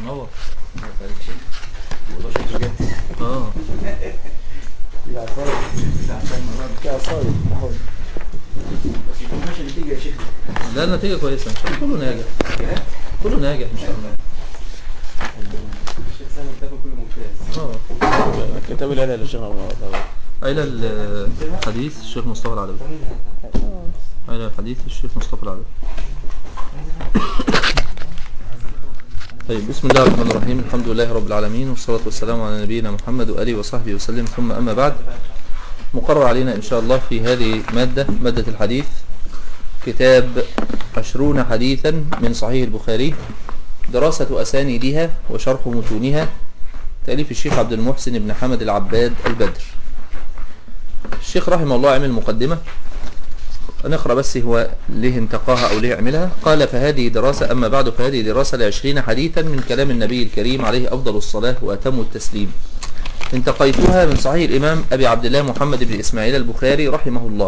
منور اه لا النتيجة كويسة ان شاء الله كله ناجح كله ناجح ان شاء الله اه كتاب العلل يا شيخ أبو عبد علل الحديث الشيخ مصطفى العدوي علل الحديث الشيخ مصطفى العدوي طيب بسم الله الرحمن الرحيم الحمد لله رب العالمين والصلاة والسلام على نبينا محمد وآله وصحبه وسلم ثم أما بعد مقرر علينا إن شاء الله في هذه مادة مادة الحديث كتاب عشرون حديثا من صحيح البخاري دراسة أسانيدها وشرح متونها تأليف الشيخ عبد المحسن بن حمد العباد البدر الشيخ رحمه الله عمل مقدمة نقرأ بس هو ليه انتقاها أو ليه عملها قال فهذه دراسة أما بعد فهذه دراسة لعشرين حديثا من كلام النبي الكريم عليه أفضل الصلاة وأتم التسليم انتقيتها من صحيح الإمام أبي عبد الله محمد بن إسماعيل البخاري رحمه الله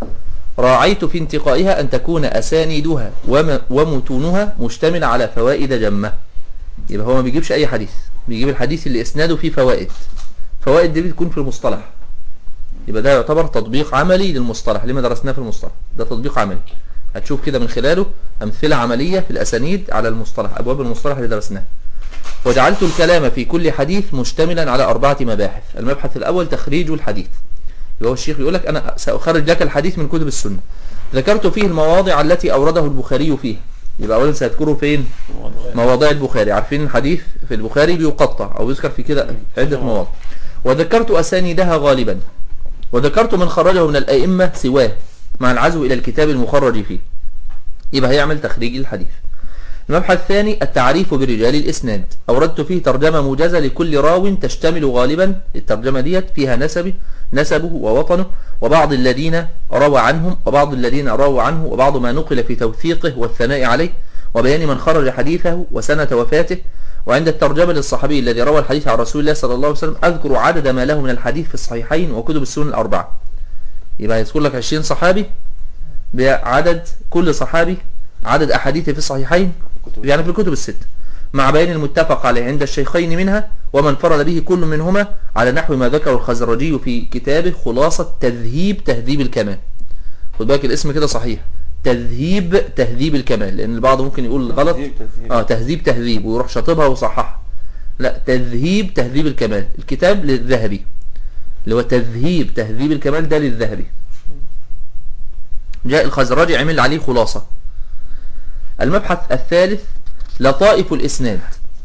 راعيت في انتقائها أن تكون أسانيدها وم- ومتونها مشتملة على فوائد جمة يبقى هو ما بيجيبش أي حديث بيجيب الحديث اللي إسناده فيه فوائد فوائد دي بتكون في المصطلح يبقى ده يعتبر تطبيق عملي للمصطلح لما درسناه في المصطلح ده تطبيق عملي هتشوف كده من خلاله أمثلة عملية في الأسانيد على المصطلح أبواب المصطلح اللي درسناه وجعلت الكلام في كل حديث مشتملا على أربعة مباحث المبحث الأول تخريج الحديث يبقى هو الشيخ يقول لك أنا سأخرج لك الحديث من كتب السنة ذكرت فيه المواضع التي أورده البخاري فيه يبقى أولا سيذكره فين مواضع البخاري عارفين الحديث في البخاري بيقطع أو يذكر في كده عدة مواضع وذكرت أسانيدها غالبا وذكرت من خرجه من الأئمة سواه مع العزو إلى الكتاب المخرج فيه يبقى هيعمل تخريج الحديث المبحث الثاني التعريف برجال الإسناد أوردت فيه ترجمة موجزة لكل راو تشتمل غالبا الترجمة ديت فيها نسبه نسبه ووطنه وبعض الذين روى عنهم وبعض الذين رووا عنه وبعض ما نقل في توثيقه والثناء عليه وبيان من خرج حديثه وسنة وفاته وعند الترجمة للصحابي الذي روى الحديث عن رسول الله صلى الله عليه وسلم أذكر عدد ما له من الحديث في الصحيحين وكتب السنن الأربعة يبقى يذكر لك 20 صحابي بعدد كل صحابي عدد أحاديثه في الصحيحين يعني في الكتب الست مع بيان المتفق عليه عند الشيخين منها ومن فرد به كل منهما على نحو ما ذكره الخزرجي في كتابه خلاصة تذهيب تهذيب الكمال خد بالك الاسم كده صحيح تذهيب تهذيب الكمال لأن البعض ممكن يقول غلط تهذيب- تهذيب. اه تهذيب تهذيب ويروح شاطبها وصححها لا تذهيب تهذيب الكمال الكتاب للذهبي اللي هو تذهيب تهذيب الكمال ده للذهبي جاء الخزرجي عمل عليه خلاصة المبحث الثالث لطائف الإسناد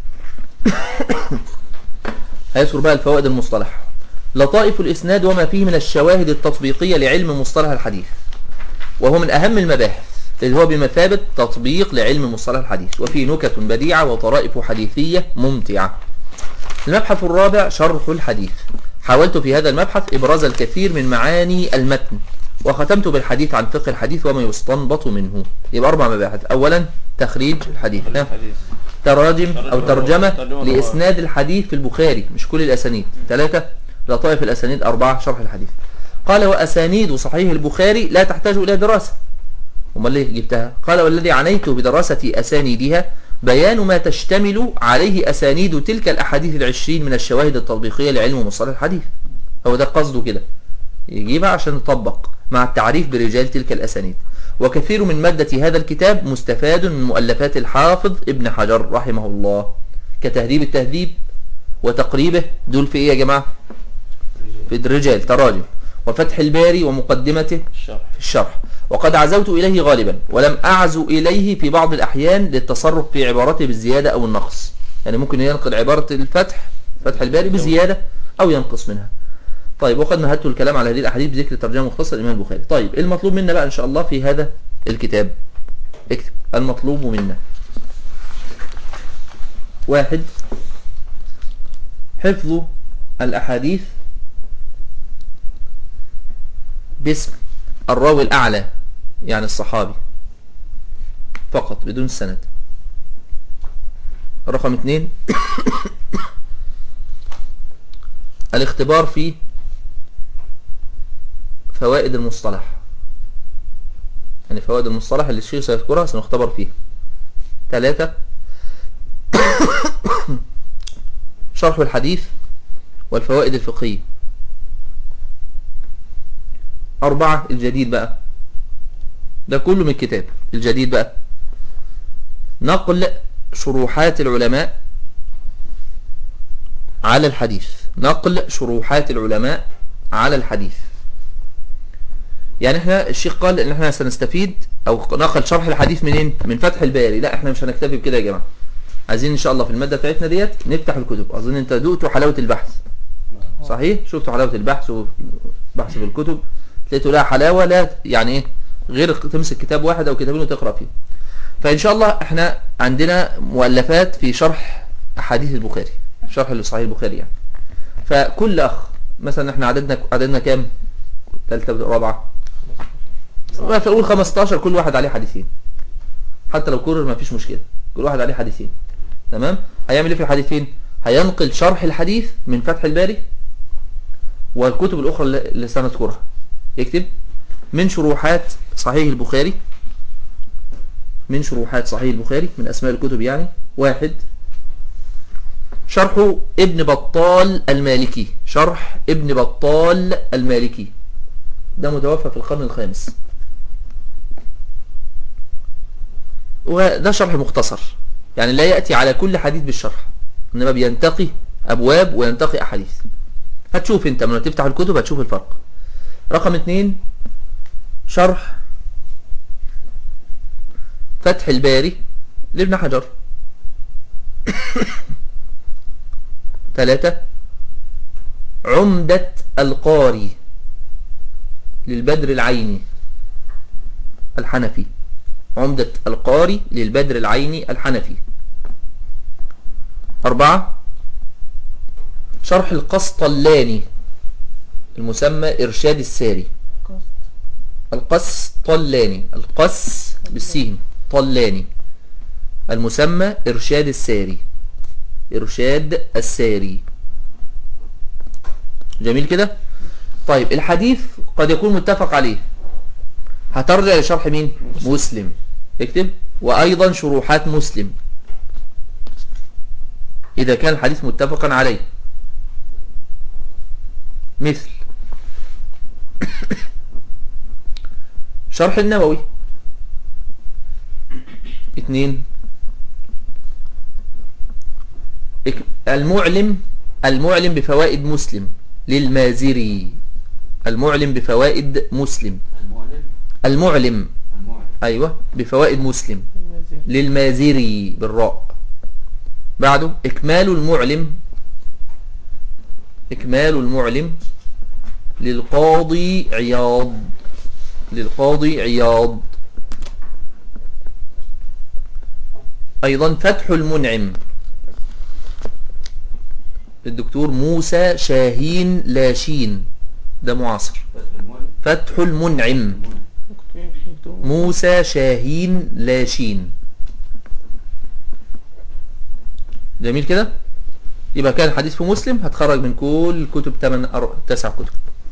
هيذكر بقى الفوائد المصطلح لطائف الإسناد وما فيه من الشواهد التطبيقية لعلم مصطلح الحديث وهو من أهم المباحث اللي هو بمثابة تطبيق لعلم مصطلح الحديث وفيه نكت بديعة وطرائف حديثية ممتعة المبحث الرابع شرح الحديث حاولت في هذا المبحث إبراز الكثير من معاني المتن وختمت بالحديث عن فقه الحديث وما يستنبط منه يبقى أربع مباحث أولا تخريج الحديث ها؟ الحديث تراجم أو ترجمة ترجمة لإسناد الحديث في البخاري مش كل الأسانيد ثلاثة لطائف الأسانيد أربعة شرح الحديث قال وأسانيد صحيح البخاري لا تحتاج إلى دراسة امال ليه جبتها قال والذي عنيت بدراسة أسانيدها بيان ما تشتمل عليه أسانيد تلك الأحاديث العشرين من الشواهد التطبيقية لعلم مصطلح الحديث هو ده قصده كده يجيبها عشان نطبق مع التعريف برجال تلك الأسانيد وكثير من مادة هذا الكتاب مستفاد من مؤلفات الحافظ ابن حجر رحمه الله كتهذيب التهذيب وتقريبه دول في ايه يا جماعة في الرجال تراجم وفتح الباري ومقدمته الشرح في الشرح وقد عزوت إليه غالبا ولم أعزو إليه في بعض الأحيان للتصرف في عبارته بالزيادة أو النقص يعني ممكن ينقل عبارة الفتح فتح الباري بزيادة أو ينقص منها طيب وقد مهدت الكلام على هذه الأحاديث بذكر ترجمة مختصر الإمام البخاري طيب إيه المطلوب منا بقى إن شاء الله في هذا الكتاب اكتب المطلوب منا واحد حفظ الأحاديث باسم الراوي الأعلى يعني الصحابي فقط بدون السند رقم اثنين الاختبار في فوائد المصطلح يعني فوائد المصطلح اللي الشيخ سيذكرها سنختبر فيها ثلاثة شرح الحديث والفوائد الفقهية أربعة الجديد بقى ده كله من الكتاب الجديد بقى نقل شروحات العلماء على الحديث نقل شروحات العلماء على الحديث يعني احنا الشيخ قال ان احنا سنستفيد او نقل شرح الحديث منين من فتح الباري لا احنا مش هنكتفي بكده يا جماعه عايزين ان شاء الله في الماده بتاعتنا ديت نفتح الكتب اظن انت دقتوا حلاوه البحث صحيح شفتوا حلاوه البحث وبحث في الكتب لقيته لها حلاوه لا يعني ايه غير تمسك كتاب واحد او كتابين وتقرا فيه فان شاء الله احنا عندنا مؤلفات في شرح احاديث البخاري شرح لصحيح البخاري يعني فكل اخ مثلا احنا عددنا عددنا كام ثالثه رابعه فاقول 15 كل واحد عليه حديثين حتى لو كرر ما فيش مشكله كل واحد عليه حديثين تمام هيعمل ايه في الحديثين هينقل شرح الحديث من فتح الباري والكتب الاخرى اللي سنذكرها يكتب من شروحات صحيح البخاري من شروحات صحيح البخاري من أسماء الكتب يعني واحد شرح ابن بطال المالكي شرح ابن بطال المالكي ده متوفى في القرن الخامس وده شرح مختصر يعني لا يأتي على كل حديث بالشرح إنما بينتقي أبواب وينتقي أحاديث هتشوف انت من تفتح الكتب هتشوف الفرق رقم اثنين شرح فتح الباري لابن حجر ثلاثة عمدة القاري للبدر العيني الحنفي عمدة القاري للبدر العيني الحنفي أربعة شرح القسطلاني المسمى إرشاد الساري القس طلاني القس بالسين طلاني المسمى إرشاد الساري إرشاد الساري جميل كده طيب الحديث قد يكون متفق عليه هترجع لشرح مين مسلم اكتب وأيضا شروحات مسلم إذا كان الحديث متفقا عليه مثل شرح النووي اثنين المعلم المعلم بفوائد مسلم للمازري المعلم بفوائد مسلم المعلم أيوة بفوائد مسلم للمازري بالراء بعده إكمال المعلم إكمال المعلم للقاضي عياض للقاضي عياض أيضا فتح المنعم للدكتور موسى شاهين لاشين ده معاصر فتح المنعم موسى شاهين لاشين جميل كده يبقى كان حديث في مسلم هتخرج من كل كتب 8 9 كتب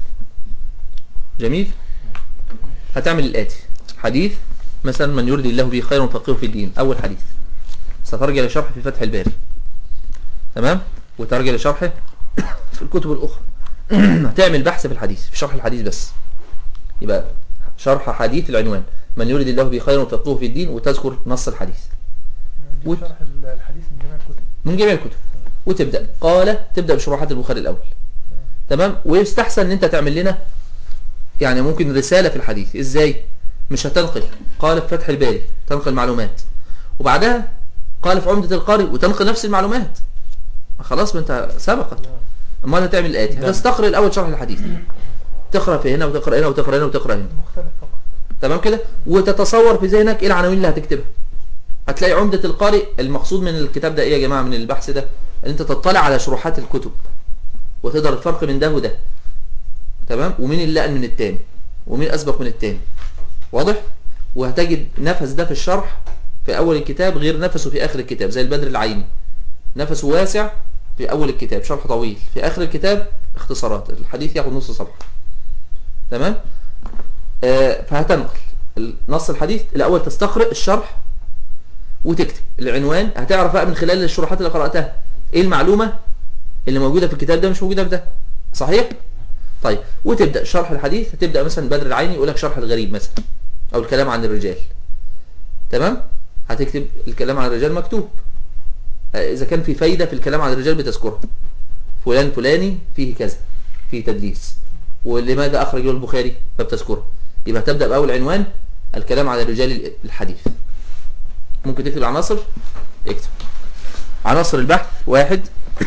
جميل هتعمل الآتي حديث مثلا من يريد الله به خيرا فقهه في الدين أول حديث سترجع لشرح في فتح الباري تمام وترجع لشرحه في الكتب الأخرى هتعمل بحث في الحديث في شرح الحديث بس يبقى شرح حديث العنوان من يريد الله به خيرا فقهه في الدين وتذكر نص الحديث وت... شرح الحديث من جميع الكتب من جميع الكتب وتبدأ قال تبدأ بشروحات البخاري الأول تمام ويستحسن ان انت تعمل لنا يعني ممكن رسالة في الحديث ازاي مش هتنقل قال في فتح الباري تنقل معلومات وبعدها قال في عمدة القارئ وتنقل نفس المعلومات خلاص ما انت سبقت امال هتعمل الاتي هتستقرئ الاول شرح الحديث تقرا في هنا وتقرا هنا وتقرا هنا وتقرا هنا مختلف فقط تمام كده وتتصور في ذهنك ايه العناوين اللي هتكتبها هتلاقي عمدة القارئ المقصود من الكتاب ده ايه يا جماعة من البحث ده ان انت تطلع على شروحات الكتب وتقدر الفرق من ده وده تمام ومين اللي أقل من التاني ومين أسبق من التاني واضح وهتجد نفس ده في الشرح في أول الكتاب غير نفسه في آخر الكتاب زي البدر العيني نفسه واسع في أول الكتاب شرح طويل في آخر الكتاب اختصارات الحديث ياخد نص صفحة تمام آه فهتنقل نص الحديث الأول تستقرئ الشرح وتكتب العنوان هتعرف بقى من خلال الشروحات اللي قرأتها ايه المعلومة اللي موجودة في الكتاب ده مش موجودة في ده صحيح طيب وتبدأ شرح الحديث هتبدأ مثلا بدر العيني يقول لك شرح الغريب مثلا او الكلام عن الرجال تمام هتكتب الكلام عن الرجال مكتوب آه، اذا كان في فايدة في الكلام عن الرجال بتذكرها فلان فلاني فيه كذا فيه تدليس ولماذا اخرجه البخاري فبتذكره يبقى تبدأ بأول عنوان الكلام عن الرجال الحديث ممكن تكتب عناصر اكتب عناصر البحث واحد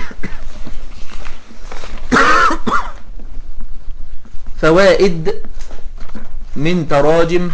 فوائد من تراجم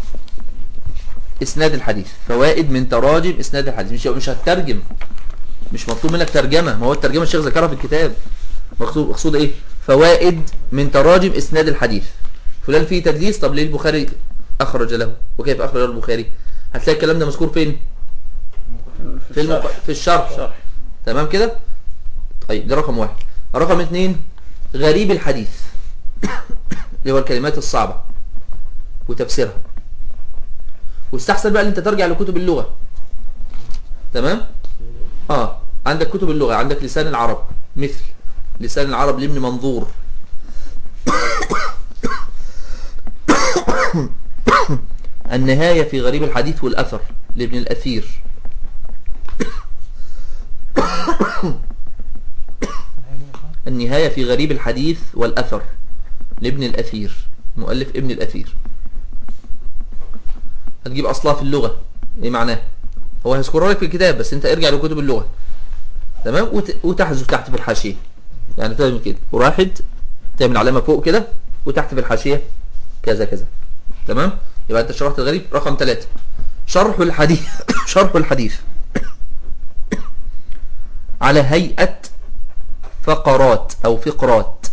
اسناد الحديث فوائد من تراجم اسناد الحديث مش مش هتترجم مش مطلوب منك ترجمه ما هو الترجمه الشيخ ذكرها في الكتاب مقصود مقصود ايه فوائد من تراجم اسناد الحديث فلان فيه تدليس طب ليه البخاري اخرج له وكيف اخرج له البخاري هتلاقي الكلام ده مذكور فين في المق... في الشرح تمام كده طيب ده رقم واحد رقم اثنين غريب الحديث اللي هو الكلمات الصعبة وتفسيرها واستحسن بقى ان انت ترجع لكتب اللغة تمام اه عندك كتب اللغة عندك لسان العرب مثل لسان العرب لابن منظور النهاية في غريب الحديث والأثر لابن الأثير النهاية في غريب الحديث والأثر لابن الأثير مؤلف ابن الأثير هتجيب أصلها في اللغة ايه معناه هو هيذكرها لك في الكتاب بس انت ارجع لكتب اللغة تمام وت... وتحذف تحت في الحاشية يعني تعمل كده وراحد تعمل علامة فوق كده وتحت في الحاشية كذا كذا تمام يبقى انت شرحت الغريب رقم ثلاثة شرح الحديث شرح الحديث على هيئة فقرات او فقرات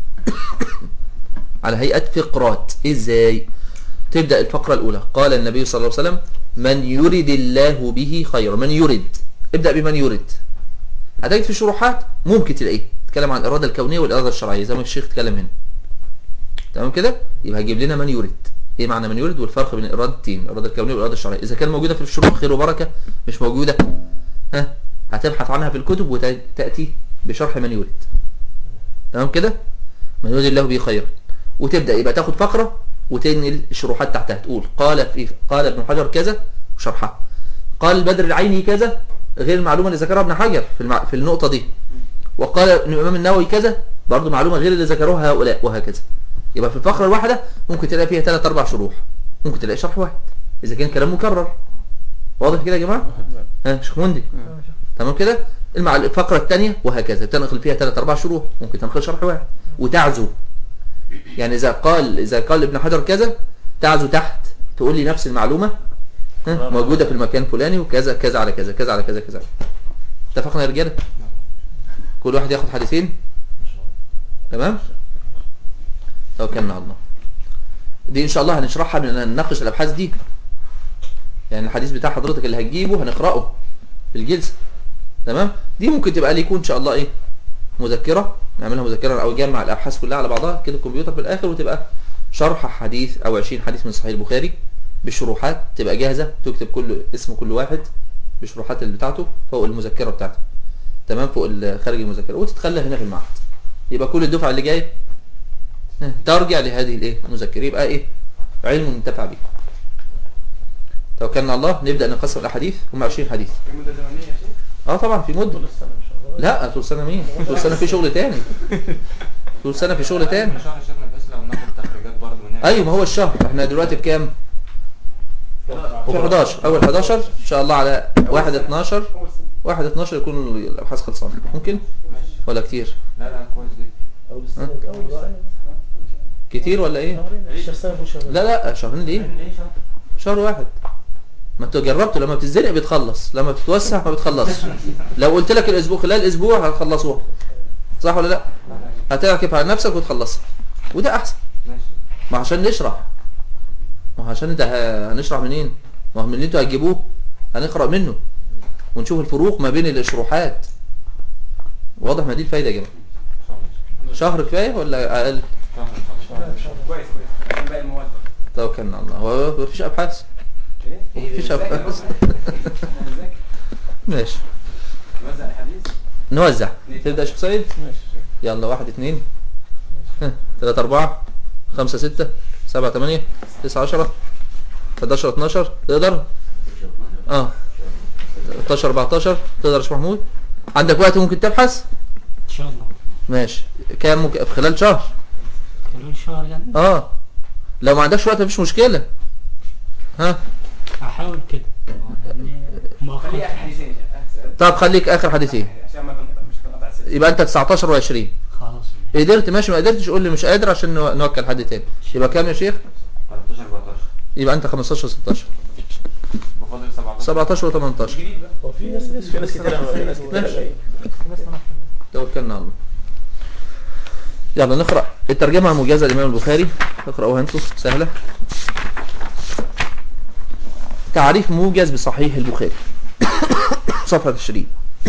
على هيئة فقرات ازاي تبدأ الفقرة الاولى قال النبي صلى الله عليه وسلم من يرد الله به خيرا من يرد ابدأ بمن يرد هتجد في الشروحات ممكن تلاقيه تتكلم عن الإرادة الكونية والإرادة الشرعية زي ما الشيخ اتكلم هنا تمام كده يبقى هجيب لنا من يرد ايه معنى من يرد والفرق بين الإرادتين الإرادة الكونية والإرادة الشرعية إذا كان موجودة في الشروح خير وبركة مش موجودة ها هتبحث عنها في الكتب وتأتي بشرح من يرد تمام كده من يرد الله به خيرا وتبدأ يبقى تاخد فقرة وتنقل الشروحات تحتها تقول قال في قال ابن حجر كذا وشرحها قال البدر العيني كذا غير المعلومة اللي ذكرها ابن حجر في المع... في النقطة دي وقال ابن الإمام النووي كذا برضه معلومة غير اللي ذكروها هؤلاء وهكذا يبقى في الفقرة الواحدة ممكن تلاقي فيها ثلاث أربع شروح ممكن تلاقي شرح واحد إذا كان كلام مكرر واضح كده يا جماعة ها شيخ مندي تمام كده المع... الفقرة الثانية وهكذا تنقل فيها ثلاث أربع شروح ممكن تنقل شرح واحد وتعزو يعني إذا قال إذا قال ابن حجر كذا تعزو تحت تقول لي نفس المعلومة ها؟ موجودة في المكان الفلاني وكذا كذا على كذا كذا على كذا كذا اتفقنا يا رجاله كل واحد ياخد حديثين تمام توكلنا على الله دي ان شاء الله هنشرحها نناقش الابحاث دي يعني الحديث بتاع حضرتك اللي هتجيبه هنقراه في الجلسه تمام دي ممكن تبقى ليكون ان شاء الله ايه مذكره نعملها مذكره او جمع الابحاث كلها على بعضها كده الكمبيوتر في الاخر وتبقى شرح حديث او 20 حديث من صحيح البخاري بالشروحات تبقى جاهزة تكتب كل اسم كل واحد بالشروحات اللي بتاعته فوق المذكرة بتاعته تمام فوق خارج المذكرة وتتخلى هنا في المعهد يبقى كل الدفعة اللي جاية ترجع لهذه الايه المذكرة يبقى ايه علم منتفع به توكلنا على الله نبدأ نقسم الاحاديث هم 20 حديث في مدة زمنية يا شيخ؟ اه طبعا في مدة طول السنة إن شاء الله لا طول سنة مين طول سنة في شغل تاني طول سنة في شغل تاني شهر شيخنا بحيث لو ناخد تخريجات برضه ونعمل ايوه ما هو الشهر احنا دلوقتي بكام في 11 اول 11 ان شاء الله على 1 12 1 12 يكون الابحاث خلصانه ممكن ماشي ولا كتير لا لا كويس جدا أول السنة أول السنة كتير ولا ايه شهرين الشيخ سنة أبو شهر لا لا شهرين ليه ليه شهر؟ شهر واحد ما انت جربته لما بتتزنق بتخلص لما بتتوسع ما بتخلصش لو قلت لك الاسبوع خلال اسبوع هتخلصوها صح ولا لا هتعكف على نفسك وتخلصها وده احسن ماشي ما عشان نشرح ما عشان انت ه- هنشرح منين ما هو من اللي انتوا هتجيبوه هنقرأ منه ونشوف الفروق ما بين الاشروحات واضح ما دي الفايدة يا جماعة شهر كفاية ولا اقل شهر شهر شهر كويس كويس عشان باقي المواد توكلنا على الله هو مفيش ابحاث ايه؟ مفيش ابحاث ماشي نوزع الحديث نوزع تبدأ يا شيخ سيد ماشي يلا واحد اتنين ها، تلاتة أربعة خمسة ستة سبعة تمانية تسعة عشرة 11 12 تقدر اه 13 14 تقدر يا شيخ محمود عندك وقت ممكن تبحث ان شاء الله ماشي كام ممكن في خلال شهر خلال شهر يعني اه لو ما عندكش وقت مفيش مشكلة ها احاول كده يعني خليها مؤقتا حديثين يا شيخ. طب خليك اخر حديثين عشان ما تنقطع مش تنقطع السلسلة. يبقى انت 19 و20 خلاص قدرت ماشي ما قدرتش قول لي مش قادر عشان نو- نوكل حد تاني يبقى كام يا شيخ 13 14 يبقى انت 15 16 بفضل 17 17 و18 جديد بقى هو في ناس في ناس كتير في ناس كتير ماشي. قوي. توكلنا على الله يلا نقرأ الترجمة الموجزة للإمام البخاري اقرأوها انتوا سهلة تعريف موجز بصحيح البخاري صفحة 20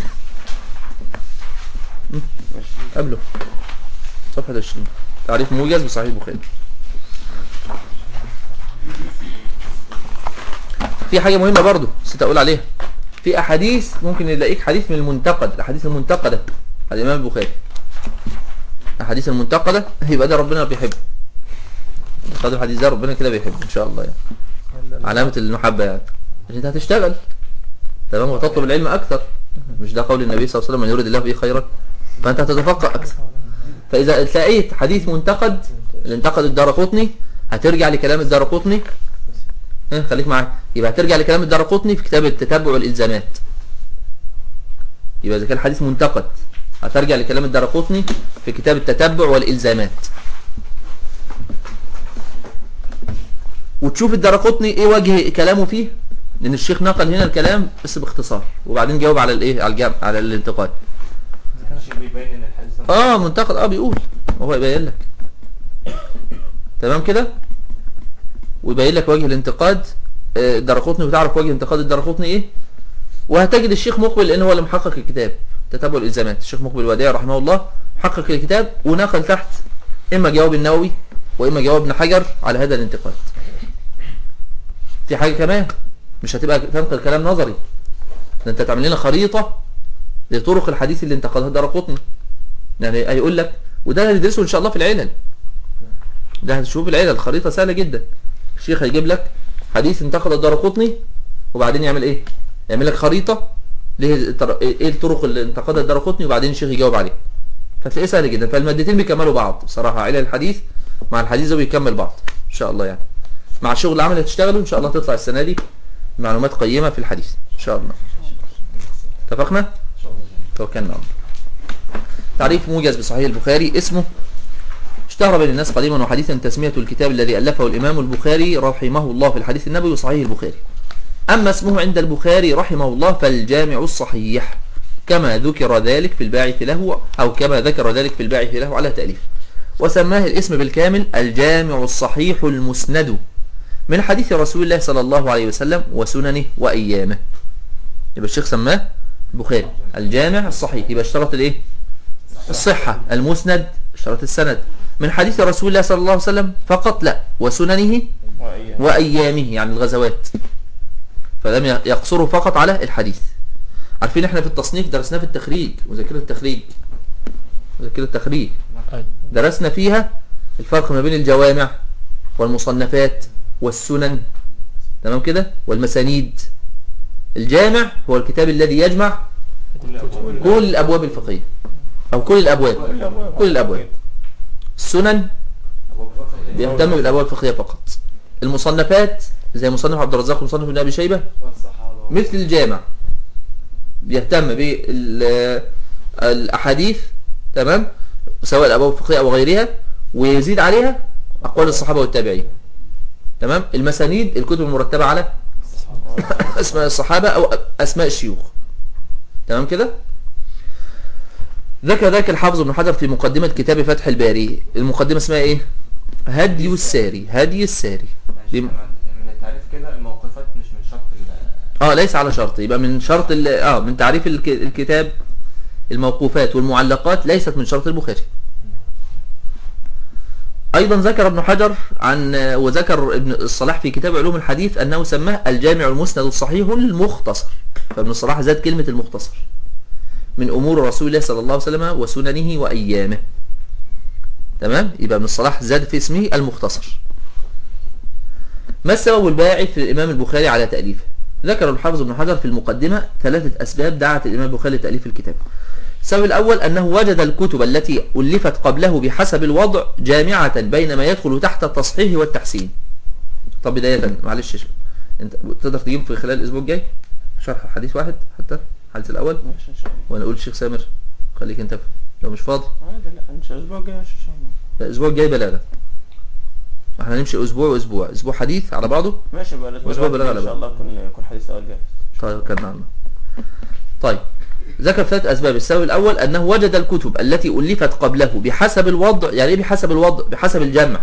م? قبله صفحة 20 تعريف موجز بصحيح البخاري في حاجة مهمة برضو نسيت أقول عليها في أحاديث ممكن يلاقيك حديث من المنتقد الأحاديث المنتقدة على الإمام البخاري أحاديث المنتقدة يبقى ده ربنا بيحبه خد الحديث ده ربنا كده بيحبه إن شاء الله يعني علامة المحبة يعني عشان أنت هتشتغل تمام وتطلب العلم أكثر مش ده قول النبي صلى الله عليه وسلم من يريد الله به خيرا فأنت هتتفقه أكثر فإذا لقيت حديث منتقد اللي انتقد الدارقطني هترجع لكلام الدارقطني ها خليك معايا يبقى هترجع لكلام الدارقطني في كتاب التتبع والإلزامات يبقى إذا كان حديث منتقد هترجع لكلام الدارقطني في كتاب التتبع والإلزامات وتشوف الدارقطني ايه وجه كلامه فيه لان الشيخ نقل هنا الكلام بس باختصار وبعدين جاوب على الايه على الجام على الانتقاد الشيخ بيبين ان الحديث ده اه منتقد اه بيقول هو يبين لك تمام كده ويبين لك وجه الانتقاد آه، الدرقطني بتعرف وجه انتقاد الدرقطني ايه وهتجد الشيخ مقبل لان هو اللي محقق الكتاب تتبع الالزامات الشيخ مقبل الوديع رحمه الله محقق الكتاب ونقل تحت اما جواب النووي واما جواب ابن حجر على هذا الانتقاد في حاجه كمان مش هتبقى تنقل كلام نظري ده انت تعمل لنا خريطه لطرق الحديث اللي انتقدها الدرقطني يعني هيقول لك وده هندرسه ان شاء الله في العلل ده هتشوف العلل خريطة سهلة جدا الشيخ هيجيب لك حديث انتقد الدارقطني وبعدين يعمل ايه يعمل لك خريطة ليه الطر- ايه الطرق اللي انتقدها الدارقطني وبعدين الشيخ يجاوب عليه فتلاقيه سهل جدا فالمادتين بيكملوا بعض بصراحة علل الحديث مع الحديث ده بيكمل بعض ان شاء الله يعني مع الشغل العمل اللي هتشتغله ان شاء الله تطلع السنة دي معلومات قيمة في الحديث ان شاء الله اتفقنا توكلنا على الله تعريف موجز بصحيح البخاري اسمه اشتهر بين الناس قديما وحديثا تسمية الكتاب الذي ألفه الإمام البخاري رحمه الله في الحديث النبوي وصحيح البخاري أما اسمه عند البخاري رحمه الله فالجامع الصحيح كما ذكر ذلك في الباعث له أو كما ذكر ذلك في الباعث له على تأليف وسماه الاسم بالكامل الجامع الصحيح المسند من حديث رسول الله صلى الله عليه وسلم وسننه وأيامه يبقى الشيخ سماه البخاري الجامع الصحيح يبقى اشترط الايه الصحة المسند اشترط السند من حديث رسول الله صلى الله عليه وسلم فقط لا وسننه وأيامه يعني الغزوات فلم يقصره فقط على الحديث عارفين احنا في التصنيف درسناه في التخريج مذاكرة التخريج مذاكرة التخريج درسنا فيها الفرق ما بين الجوامع والمصنفات والسنن تمام كده والمسانيد الجامع هو الكتاب الذي يجمع كل الأبواب الفقهية أو كل الأبواب كل الأبواب السنن بيهتم بالأبواب الفقهية فقط المصنفات زي مصنف عبد الرزاق ومصنف ابن أبي شيبة مثل الجامع بيهتم بالأحاديث تمام سواء الأبواب الفقهية أو غيرها ويزيد عليها أقوال الصحابة والتابعين تمام المسانيد الكتب المرتبة على أسماء الصحابة أو أسماء الشيوخ تمام كده ذكر ذاك الحافظ ابن حجر في مقدمة كتاب فتح الباري المقدمة اسمها ايه هدي الساري هدي الساري دي- من التعريف كده الموقفات مش من شرط ال- اه ليس على شرط يبقى من شرط ال- اه من تعريف الك- الكتاب الموقوفات والمعلقات ليست من شرط البخاري ايضا ذكر ابن حجر عن وذكر ابن الصلاح في كتاب علوم الحديث انه سماه الجامع المسند الصحيح المختصر فابن الصلاح زاد كلمة المختصر من أمور رسول الله صلى الله عليه وسلم وسننه وأيامه تمام يبقى من الصلاح زاد في اسمه المختصر ما السبب الباعث في الإمام البخاري على تأليفه ذكر الحافظ ابن حجر في المقدمة ثلاثة أسباب دعت الإمام البخاري لتأليف الكتاب السبب الأول أنه وجد الكتب التي ألفت قبله بحسب الوضع جامعة بين ما يدخل تحت التصحيح والتحسين طب بداية معلش شو. انت تقدر تجيب في خلال الأسبوع الجاي شرح حديث واحد حتى الحديث الأول ماشي ان شاء الله وأنا أقول الشيخ سامر خليك انت لو مش فاضي عادي لا ان شاء الله الاسبوع الجاي ماشي ان شاء الله لا، الأسبوع الجاي بلاغة احنا هنمشي أسبوع وأسبوع أسبوع حديث على بعضه ماشي بقى الاسبوع أسبوع الجاي بلاغة ان شاء بقى. الله يكون يكون حديث اول جاهز طيب كان معنا طيب ذكر ثلاث أسباب السبب الأول أنه وجد الكتب التي ألفت قبله بحسب الوضع يعني إيه بحسب الوضع بحسب الجمع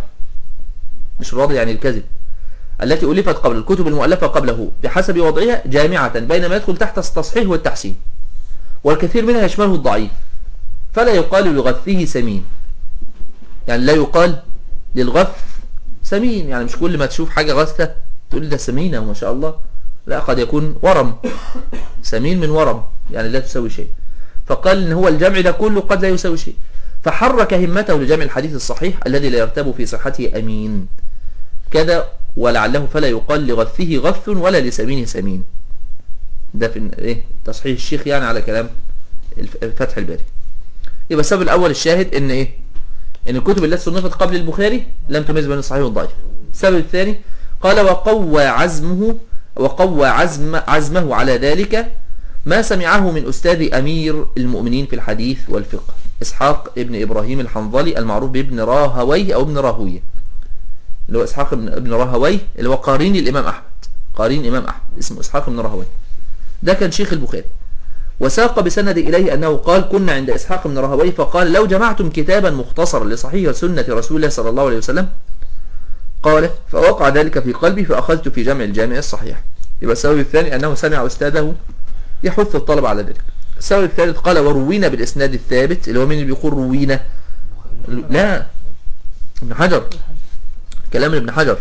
مش الوضع يعني الكذب التي ألفت قبل الكتب المؤلفة قبله بحسب وضعها جامعة بين ما يدخل تحت التصحيح والتحسين والكثير منها يشمله الضعيف فلا يقال لغثه سمين يعني لا يقال للغث سمين يعني مش كل ما تشوف حاجة غثة تقول لي ده سمينة وما شاء الله لا قد يكون ورم سمين من ورم يعني لا تسوي شيء فقال ان هو الجمع ده كله قد لا يساوي شيء فحرك همته لجمع الحديث الصحيح الذي لا يرتاب في صحته أمين كذا ولعله فلا يقال لغثه غث ولا لسمينه سمين ده في ايه تصحيح الشيخ يعني على كلام الف- فتح الباري يبقى السبب الأول الشاهد ان ايه ان الكتب التي صنفت قبل البخاري لم تميز بين الصحيح والضعيف السبب الثاني قال وقوى عزمه وقوى عزم عزمه على ذلك ما سمعه من أستاذ أمير المؤمنين في الحديث والفقه إسحاق ابن إبراهيم الحنظلي المعروف بابن راهويه أو ابن راهويه اللي هو إسحاق ابن, ابن راهويه اللي هو قارين الإمام أحمد قارين الإمام أحمد اسمه إسحاق ابن راهويه ده كان شيخ البخاري وساق بسند إليه أنه قال كنا عند إسحاق بن راهويه فقال لو جمعتم كتابا مختصرا لصحيح سنة رسول الله صلى الله عليه وسلم قال فوقع ذلك في قلبي فأخذت في جمع الجامع الصحيح يبقى السبب الثاني أنه سمع أستاذه يحث الطلب على ذلك السبب الثالث قال وروينا بالإسناد الثابت اللي هو مين اللي بيقول روينا لا ابن حجر كلام ابن حجر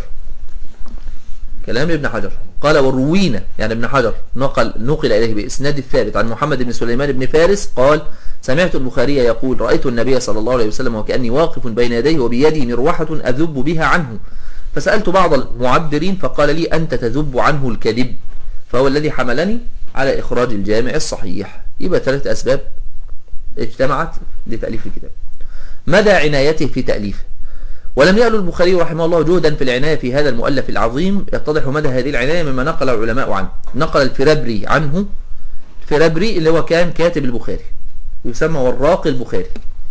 كلام ابن حجر قال وروينا يعني ابن حجر نقل نقل إليه بإسناد الثابت عن محمد بن سليمان بن فارس قال سمعت البخاري يقول رأيت النبي صلى الله عليه وسلم وكأني واقف بين يديه وبيدي مروحة أذب بها عنه فسألت بعض المعبرين فقال لي أنت تذب عنه الكذب فهو الذي حملني على إخراج الجامع الصحيح يبقى ثلاث أسباب اجتمعت لتأليف الكتاب مدى عنايته في تأليفه ولم يأل البخاري رحمه الله جهدا في العناية في هذا المؤلف العظيم يتضح مدى هذه العناية مما نقل العلماء عنه نقل الفرابري عنه الفرابري اللي هو كان كاتب البخاري يسمى وراق البخاري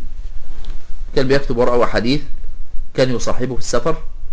كان بيكتب وراءه حديث كان يصاحبه في السفر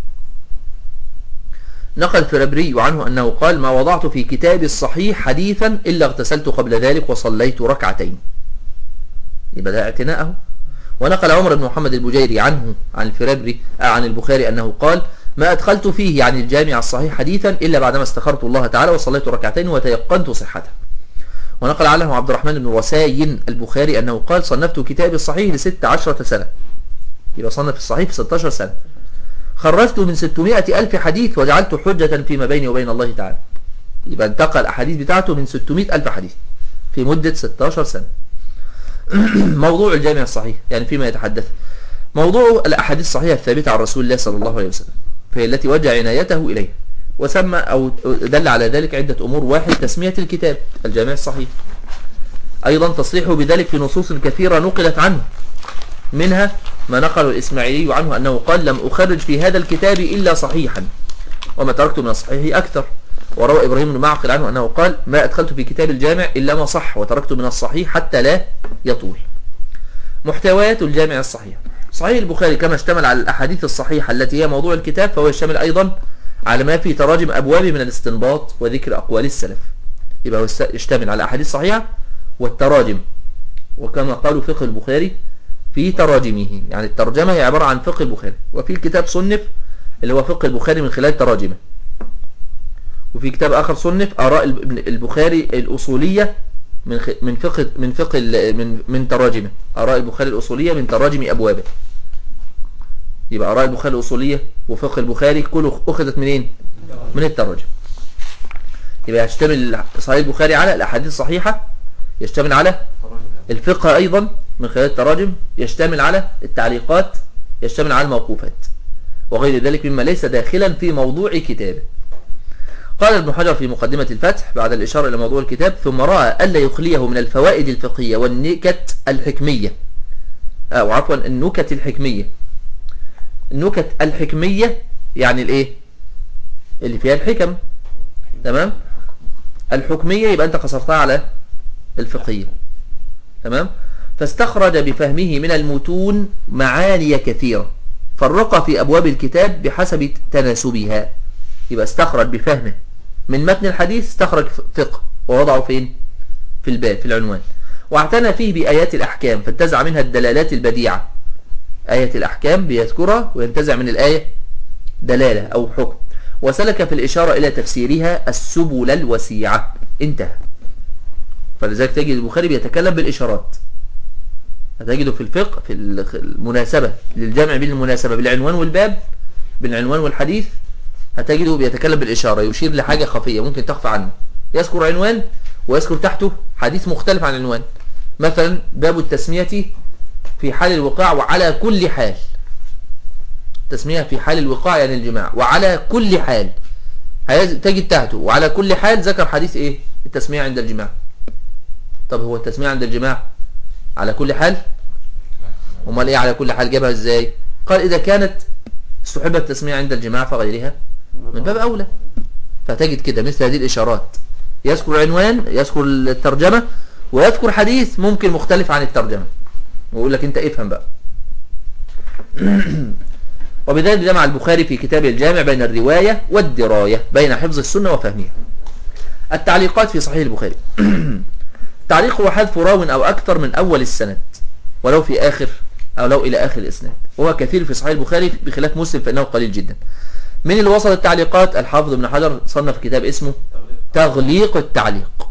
نقل الفرابري عنه أنه قال ما وضعت في كتابي الصحيح حديثا إلا اغتسلت قبل ذلك وصليت ركعتين يبقى ده اعتناءه ونقل عمر بن محمد البجيري عنه عن الفرابري آه عن البخاري أنه قال ما أدخلت فيه يعني الجامع الصحيح حديثا إلا بعدما استخرت الله تعالى وصليت ركعتين وتيقنت صحته ونقل عنه عبد الرحمن بن رساين البخاري أنه قال صنفت كتابي الصحيح لست عشرة سنة يبقى صنف الصحيح في 16 سنة خرجت من 600 ألف حديث وجعلت حجة فيما بيني وبين الله تعالى يبقى انتقل الأحاديث بتاعته من 600 ألف حديث في مدة 16 سنة موضوع الجامع الصحيح يعني فيما يتحدث موضوع الأحاديث الصحيحة الثابتة عن رسول الله صلى الله عليه وسلم فهي التي وجه عنايته إليها وسمى أو دل على ذلك عدة أمور واحد تسمية الكتاب الجامع الصحيح أيضا تصريحه بذلك في نصوص كثيرة نقلت عنه منها ما نقل الإسماعيلي عنه أنه قال لم أخرج في هذا الكتاب إلا صحيحا وما تركت من الصحيح أكثر وروى إبراهيم بن معقل عنه أنه قال ما أدخلت في كتاب الجامع إلا ما صح وتركت من الصحيح حتى لا يطول محتويات الجامع الصحيح صحيح البخاري كما اشتمل على الأحاديث الصحيحة التي هي موضوع الكتاب فهو يشتمل أيضا على ما في تراجم أبواب من الاستنباط وذكر أقوال السلف يبقى هو يشتمل على أحاديث صحيحة والتراجم وكما قالوا فقه البخاري في تراجمه يعني الترجمة هي عبارة عن فقه البخاري وفي الكتاب صنف اللي هو فقه البخاري من خلال تراجمه وفي كتاب آخر صنف آراء البخاري الأصولية من خ... من فقه من فقه ال... من من تراجمه آراء البخاري الأصولية من تراجم أبوابه يبقى آراء البخاري الأصولية وفقه البخاري كله أخذت منين من التراجم يبقى يشتمل صحيح البخاري على الأحاديث الصحيحة يشتمل على الفقه أيضا من خلال التراجم يشتمل على التعليقات يشتمل على الموقوفات وغير ذلك مما ليس داخلا في موضوع كتابه قال ابن حجر في مقدمة الفتح بعد الإشارة إلى موضوع الكتاب ثم رأى ألا يخليه من الفوائد الفقهية والنكت الحكمية أو عفوا النكت الحكمية النكت الحكمية يعني الإيه اللي فيها الحكم تمام الحكمية يبقى أنت قصرتها على الفقهية تمام فاستخرج بفهمه من المتون معاني كثيرة فرق في أبواب الكتاب بحسب تناسبها يبقى استخرج بفهمه من متن الحديث استخرج فقه ووضعه فين في الباب في العنوان واعتنى فيه بآيات الأحكام فانتزع منها الدلالات البديعة آية الأحكام بيذكرها وينتزع من الآية دلالة أو حكم وسلك في الإشارة إلى تفسيرها السبل الوسيعة انتهى فلذلك تجد البخاري بيتكلم بالإشارات هتجده في الفقه في المناسبة للجمع بين المناسبة بالعنوان والباب بالعنوان والحديث هتجده بيتكلم بالإشارة يشير لحاجة خفية ممكن تخفى عنه يذكر عنوان ويذكر تحته حديث مختلف عن العنوان مثلا باب التسمية في حال الوقاع وعلى كل حال تسمية في حال الوقاع يعني الجماع وعلى كل حال تجد تحته وعلى كل حال ذكر حديث ايه التسمية عند الجماع طب هو التسمية عند الجماع على كل حال امال ايه على كل حال جابها ازاي قال اذا كانت استحب التسمية عند الجماع فغيرها من باب اولى فتجد كده مثل هذه الاشارات يذكر عنوان يذكر الترجمة ويذكر حديث ممكن مختلف عن الترجمة ويقول لك انت افهم بقى وبذلك جمع البخاري في كتاب الجامع بين الرواية والدراية بين حفظ السنة وفهمها التعليقات في صحيح البخاري التعليق هو حذف راو أو أكثر من أول السند ولو في آخر أو لو إلى آخر الإسناد وهو كثير في صحيح البخاري بخلاف مسلم فإنه قليل جدا من اللي وصل التعليقات الحافظ ابن حجر صنف كتاب اسمه تغليق التعليق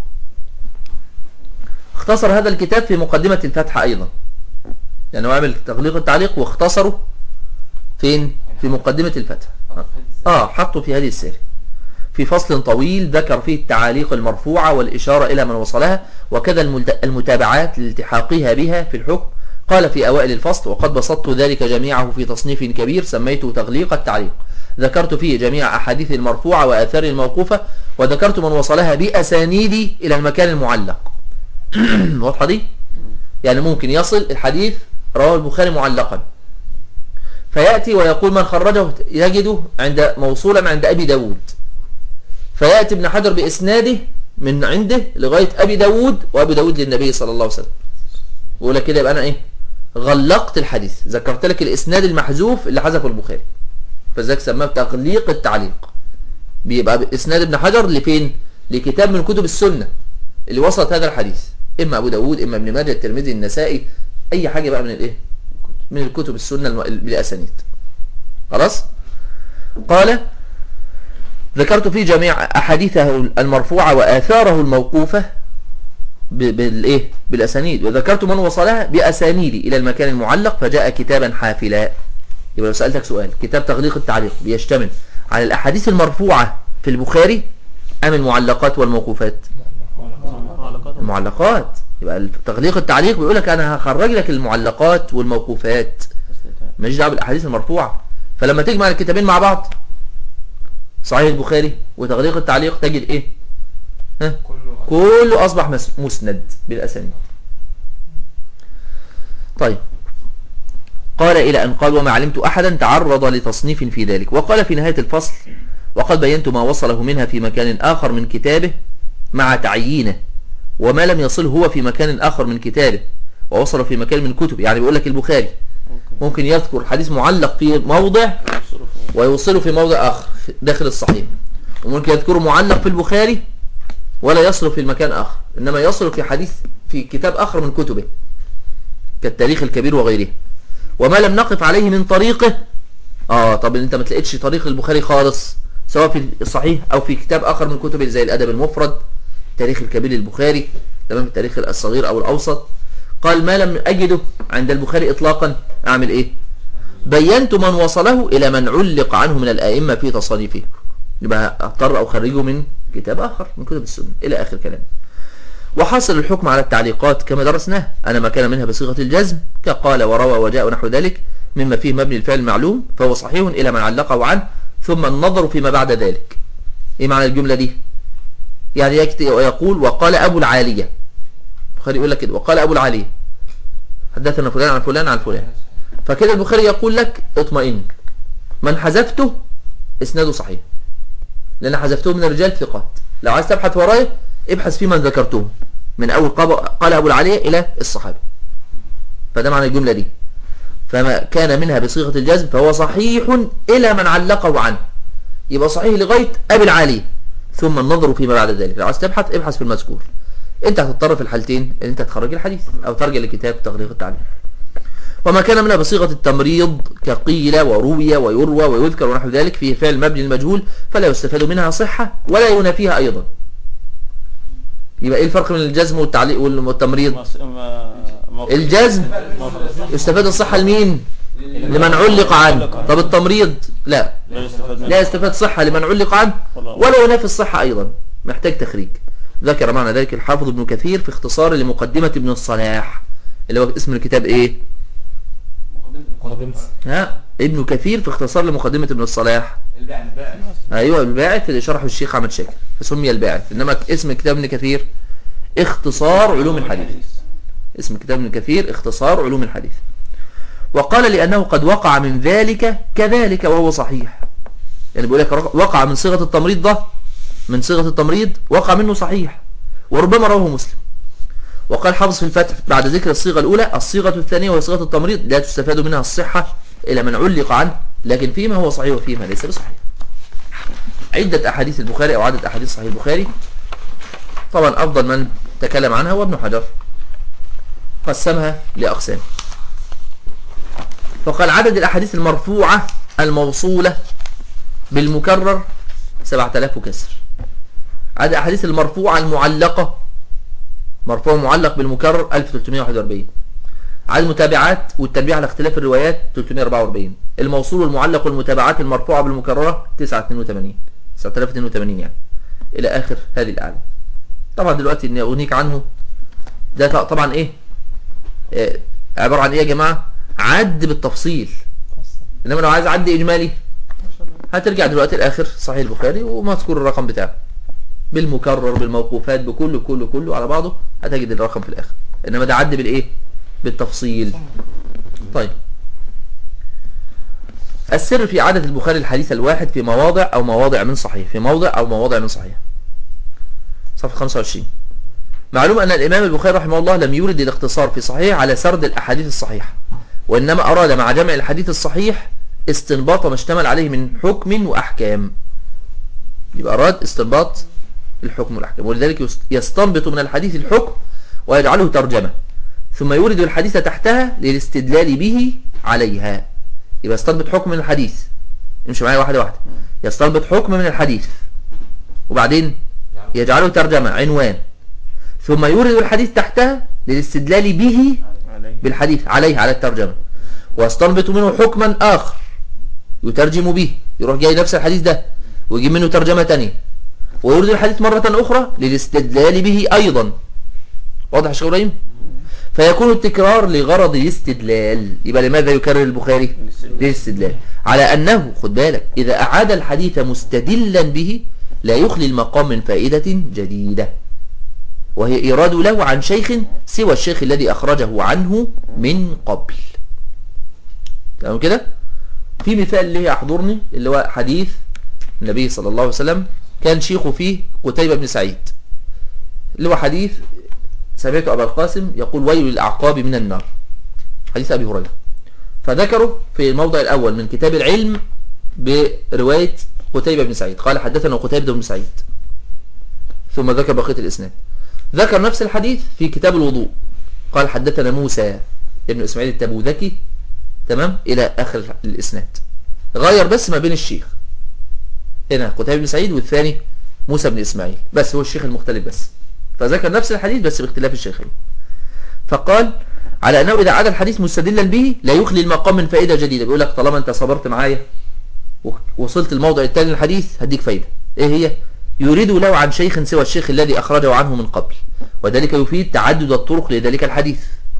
اختصر هذا الكتاب في مقدمة الفتح أيضا يعني هو عمل تغليق التعليق واختصره فين في مقدمة الفتح اه حطه في هذه السيرة في فصل طويل ذكر فيه التعاليق المرفوعة والإشارة إلى من وصلها وكذا المتابعات لالتحاقها بها في الحكم قال في أوائل الفصل وقد بسطت ذلك جميعه في تصنيف كبير سميته تغليق التعليق ذكرت فيه جميع أحاديث المرفوعة وآثار الموقوفة وذكرت من وصلها بأسانيدي إلى المكان المعلق واضحة دي؟ يعني ممكن يصل الحديث رواه البخاري معلقا فيأتي ويقول من خرجه يجده عند موصولا عند أبي داود فيأتي ابن حجر بإسناده من عنده لغاية أبي داود وأبي داود للنبي صلى الله عليه وسلم ويقول لك كده يبقى أنا إيه غلقت الحديث ذكرت لك الإسناد المحذوف اللي حذفه البخاري فذلك سماه تغليق التعليق بيبقى إسناد ابن حجر لفين لكتاب من كتب السنة اللي وصلت هذا الحديث إما أبو داود إما ابن ماجه الترمذي النسائي أي حاجة بقى من الإيه من الكتب السنة بالأسانيد خلاص قال ذكرت في جميع أحاديثه المرفوعة وآثاره الموقوفة بالإيه بالأسانيد وذكرت من وصلها بأسانيدي إلى المكان المعلق فجاء كتابا حافلا يبقى لو سألتك سؤال كتاب تغليق التعليق بيشتمل على الأحاديث المرفوعة في البخاري أم المعلقات والموقوفات المعلقات يبقى تغليق التعليق بيقول لك أنا هخرج لك المعلقات والموقوفات ماليش دعوه بالأحاديث المرفوعة فلما تجمع الكتابين مع بعض صحيح البخاري وتغليق التعليق تجد ايه ها؟ كله اصبح مسند بالاسانيد طيب قال إلى أن قال وما علمت أحدا تعرض لتصنيف في ذلك وقال في نهاية الفصل وقد بينت ما وصله منها في مكان آخر من كتابه مع تعيينه وما لم يصل هو في مكان آخر من كتابه ووصل في مكان من كتب يعني بيقول لك البخاري ممكن يذكر حديث معلق في موضع ويوصله في موضع آخر داخل الصحيح وممكن يذكره معلق في البخاري ولا يصل في المكان آخر إنما يصل في حديث في كتاب آخر من كتبه كالتاريخ الكبير وغيره وما لم نقف عليه من طريقه آه طب انت ما تلاقيتش طريق البخاري خالص سواء في الصحيح أو في كتاب آخر من كتبه زي الأدب المفرد تاريخ الكبير للبخاري تمام التاريخ الصغير أو الأوسط قال ما لم أجده عند البخاري إطلاقا أعمل إيه بينت من وصله إلى من علق عنه من الآئمة في تصانيفه يبقى أضطر أو خرجه من كتاب آخر من كتب السنة إلى آخر كلام وحصل الحكم على التعليقات كما درسناه أنا ما كان منها بصيغة الجزم كقال وروى وجاء ونحو ذلك مما فيه مبني الفعل المعلوم فهو صحيح إلى من علقه عنه ثم النظر فيما بعد ذلك إيه معنى الجملة دي يعني يكتب ويقول وقال أبو العالية البخاري يقول لك كده وقال أبو العالية حدثنا فلان عن فلان عن فلان فكده البخاري يقول لك اطمئن من حذفته اسناده صحيح لأن حذفته من الرجال ثقات لو عايز تبحث ورايا ابحث في من ذكرته من أول قال أبو العالية إلى الصحابة فده معنى الجملة دي فما كان منها بصيغة الجزم فهو صحيح إلى من علقه عنه يبقى صحيح لغاية أبي العالية ثم النظر فيما بعد ذلك لو عايز تبحث ابحث في المذكور انت هتضطر في الحالتين ان انت تخرج الحديث او ترجع لكتاب تغليق التعليم وما كان منها بصيغة التمريض كقيل وروي ويروى ويذكر ونحو ذلك فيه فعل مبني المجهول فلا يستفاد منها صحة ولا ينافيها أيضا يبقى ايه الفرق بين الجزم والتعليق والتمريض مص- ما- موقف- الجزم موقف. يستفاد الصحة لمين لمن علق عنه طب التمريض لا لا يستفاد منه لا يستفاد صحة لمن علق عنه والله. ولا ينافي الصحة أيضا محتاج تخريج ذكر معنى ذلك الحافظ ابن كثير في اختصار لمقدمة ابن الصلاح اللي هو اسم الكتاب ايه مقدمة ها ابن كثير في اختصار لمقدمة ابن الصلاح الباع الباع ايوه الباعث اللي شرحه الشيخ احمد شاكر فسمي الباعث انما اسم كتاب ابن كثير اختصار علوم الحديث اسم كتاب ابن كثير اختصار علوم الحديث وقال لأنه قد وقع من ذلك كذلك وهو صحيح يعني بيقول لك وقع من صيغة التمريض ده من صيغة التمريض وقع منه صحيح وربما رواه مسلم وقال حافظ في الفتح بعد ذكر الصيغة الأولى الصيغة الثانية وهي صيغة التمريض لا تستفاد منها الصحة إلى من علق عنه لكن فيما هو صحيح وفيما ليس بصحيح عدة أحاديث البخاري أو عدد أحاديث صحيح البخاري طبعا أفضل من تكلم عنها هو ابن حجر قسمها لأقسام فقال عدد الأحاديث المرفوعة الموصولة بالمكرر 7000 وكسر عدد الأحاديث المرفوعة المعلقة مرفوع معلق بالمكرر 1341 عدد المتابعات والتنبيه على اختلاف الروايات 344 الموصول والمعلق والمتابعات المرفوعة بالمكررة 982 9082 يعني إلى آخر هذه الأعلى طبعا دلوقتي إني أغنيك عنه ده طبعا إيه آه، عبارة عن إيه يا جماعة عد بالتفصيل إنما لو عايز عد إجمالي هترجع دلوقتي الآخر صحيح البخاري ومذكور الرقم بتاعه بالمكرر بالموقوفات بكله كله كله على بعضه هتجد الرقم في الآخر إنما ده عد بالإيه بالتفصيل طيب السر في عادة البخاري الحديث الواحد في مواضع أو مواضع من صحيح في موضع أو مواضع من صحيح صفحة 25 معلوم أن الإمام البخاري رحمه الله لم يورد الاختصار في صحيح على سرد الأحاديث الصحيحة وإنما أراد مع جمع الحديث الصحيح استنباط ما اشتمل عليه من حكم وأحكام يبقى أراد استنباط الحكم والأحكام ولذلك يست- يستنبط من الحديث الحكم ويجعله ترجمة ثم يورد الحديث تحتها للاستدلال به عليها يبقى يستنبط حكم من الحديث امشي معايا واحدة واحدة يستنبط حكم من الحديث وبعدين يجعله ترجمة عنوان ثم يورد الحديث تحتها للاستدلال به عليه بالحديث عليه على الترجمة واستنبط منه حكما آخر يترجم به يروح جاي نفس الحديث ده ويجيب منه ترجمة تانية ويورد الحديث مرة أخرى للاستدلال به أيضا واضح يا شيخ إبراهيم فيكون التكرار لغرض الاستدلال يبقى لماذا يكرر البخاري للاستدلال على أنه خد بالك إذا أعاد الحديث مستدلا به لا يخلي المقام من فائدة جديدة وهي إيراد له عن شيخ سوى الشيخ الذي أخرجه عنه من قبل تمام كده في مثال اللي يحضرني اللي هو حديث النبي صلى الله عليه وسلم كان شيخه فيه قتيبة بن سعيد اللي هو حديث سمعت أبا القاسم يقول ويل للأعقاب من النار حديث أبي هريرة فذكره في الموضع الأول من كتاب العلم برواية قتيبة بن سعيد قال حدثنا قتيبة بن سعيد ثم ذكر بقية الإسناد ذكر نفس الحديث في كتاب الوضوء قال حدثنا موسى ابن إسماعيل التبوذكي تمام إلى آخر الإسناد غير بس ما بين الشيخ هنا قتيبة بن سعيد والثاني موسى بن إسماعيل بس هو الشيخ المختلف بس فذكر نفس الحديث بس باختلاف الشيخين فقال على أنه إذا عاد الحديث مستدلا به لا يخلي المقام من فائدة جديدة بيقول لك طالما أنت صبرت معايا وصلت الموضع الثاني للحديث هديك فايدة إيه هي يريد له عن شيخ سوى الشيخ الذي أخرجه عنه من قبل وذلك يفيد تعدد الطرق لذلك الحديث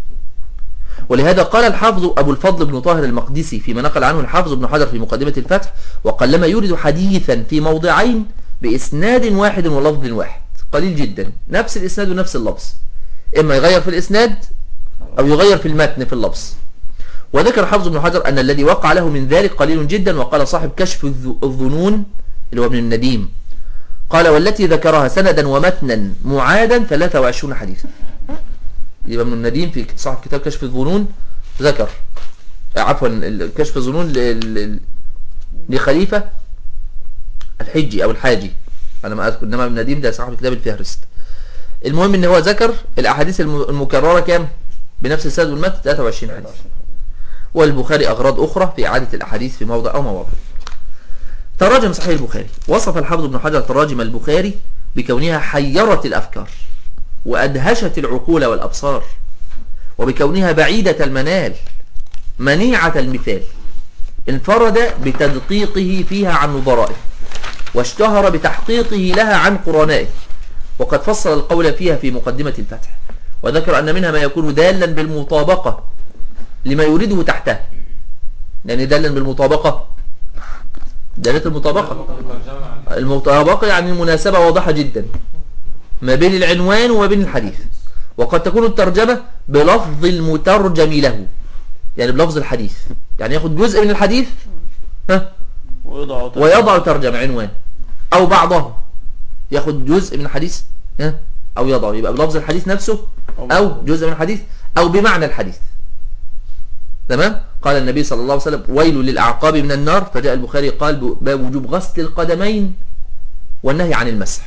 ولهذا قال الحافظ أبو الفضل بن طاهر المقدسي فيما نقل عنه الحافظ بن حجر في مقدمة الفتح وقلما يورد حديثا في موضعين بإسناد واحد ولفظ واحد قليل جدا نفس الإسناد ونفس اللفظ إما يغير في الإسناد أو يغير في المتن في اللفظ وذكر حافظ بن حجر أن الذي وقع له من ذلك قليل جدا وقال صاحب كشف الذ- الظنون اللي هو ابن النديم قال والتي ذكرها سندا ومتنا معادا 23 حديثا يبقى ابن النديم في صاحب كتاب كشف الظنون ذكر عفوا ال- كشف الظنون ل- ل- لخليفة الحجي أو الحاجي أنا ما أذكر إنما ابن النديم ده صاحب كتاب الفهرست المهم إن هو ذكر الأحاديث الم- المكررة كام بنفس السند والمتن 23 حديث والبخاري أغراض أخرى في إعادة الأحاديث في موضع أو مواضع تراجم صحيح البخاري وصف الحافظ ابن حجر تراجم البخاري بكونها حيرت الأفكار وأدهشت العقول والأبصار وبكونها بعيدة المنال منيعة المثال انفرد بتدقيقه فيها عن نظرائه واشتهر بتحقيقه لها عن قرنائه وقد فصل القول فيها في مقدمة الفتح وذكر أن منها ما يكون دالا بالمطابقة لما يريده تحته يعني دالا بالمطابقة دالة المطابقة المطابقة يعني المناسبة واضحة جدا ما بين العنوان وما بين الحديث وقد تكون الترجمة بلفظ المترجم له يعني بلفظ الحديث يعني ياخد جزء من الحديث ها ويضع ويضع ترجمة عنوان أو بعضه ياخد جزء من الحديث ها أو يضعه يبقى بلفظ الحديث نفسه أو جزء من الحديث أو بمعنى الحديث تمام قال النبي صلى الله عليه وسلم ويل للأعقاب من النار فجاء البخاري قال باب وجوب غسل القدمين والنهي عن المسح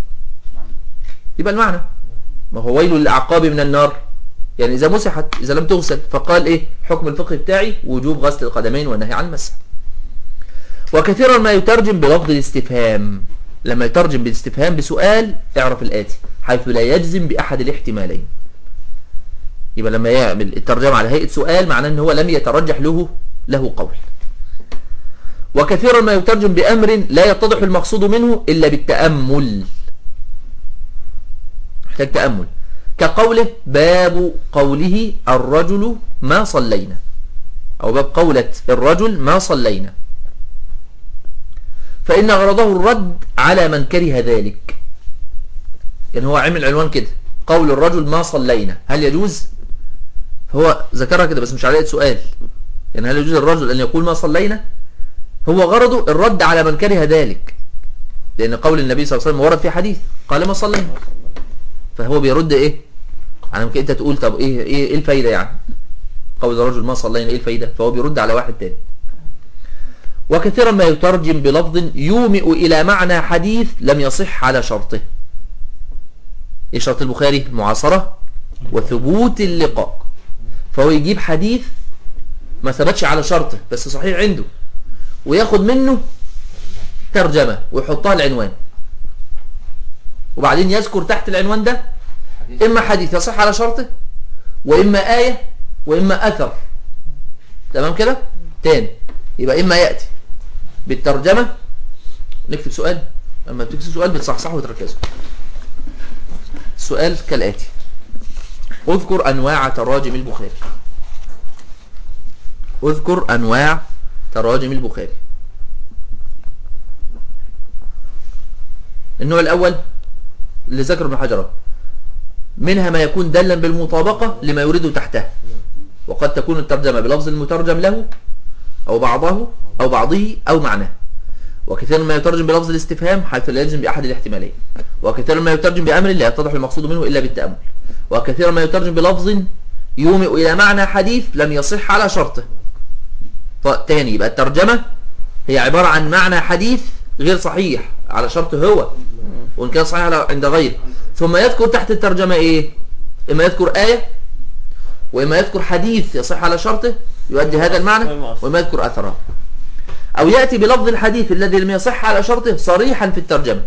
يبقى المعنى ما هو ويل للأعقاب من النار يعني إذا مسحت إذا لم تغسل فقال إيه حكم الفقه بتاعي وجوب غسل القدمين والنهي عن المسح وكثيرا ما يترجم بلفظ الاستفهام لما يترجم بالاستفهام بسؤال اعرف الآتي حيث لا يجزم بأحد الاحتمالين يبقى لما يعمل الترجمة على هيئة سؤال معناه ان هو لم يترجح له له قول وكثيرا ما يترجم بأمر لا يتضح المقصود منه إلا بالتأمل محتاج تأمل كقوله باب قوله الرجل ما صلينا أو باب قولة الرجل ما صلينا فإن غرضه الرد على من كره ذلك يعني هو عمل عنوان كده قول الرجل ما صلينا هل يجوز هو ذكرها كده بس مش على سؤال يعني هل يجوز الرجل أن يقول ما صلينا هو غرضه الرد على من كره ذلك لأن قول النبي صلى الله عليه وسلم ورد في حديث قال ما صلينا فهو بيرد إيه على ممكن أنت تقول طب إيه, إيه, إيه الفايدة يعني قول الرجل ما صلينا إيه الفايدة فهو بيرد على واحد تاني وكثيرا ما يترجم بلفظ يومئ إلى معنى حديث لم يصح على شرطه إيه شرط البخاري المعاصرة وثبوت اللقاء فهو يجيب حديث ما ثبتش على شرطه بس صحيح عنده وياخد منه ترجمة ويحطها العنوان وبعدين يذكر تحت العنوان ده إما حديث يصح على شرطه وإما آية وإما أثر تمام كده تاني يبقى إما يأتي بالترجمة نكتب سؤال لما تكتب سؤال بتصحصحه وتركزه السؤال كالآتي اذكر أنواع تراجم البخاري اذكر أنواع تراجم البخاري النوع الأول اللي ذكر ابن حجر منها ما يكون دلا بالمطابقة لما يريده تحته وقد تكون الترجمة بلفظ المترجم له أو بعضه أو بعضه أو معناه وكثيرا ما يترجم بلفظ الاستفهام حيث لا يلزم بأحد الاحتمالين وكثيرا ما يترجم بأمر لا يتضح المقصود منه إلا بالتأمل وكثيرا ما يترجم بلفظ يومئ إلى معنى حديث لم يصح على شرطه تاني يبقى الترجمة هي عبارة عن معنى حديث غير صحيح على شرطه هو وإن كان صحيح عند غيره ثم يذكر تحت الترجمة إيه إما يذكر آية وإما يذكر حديث يصح على شرطه يؤدي هذا المعنى وإما يذكر أثره أو يأتي بلفظ الحديث الذي لم يصح على شرطه صريحا في الترجمة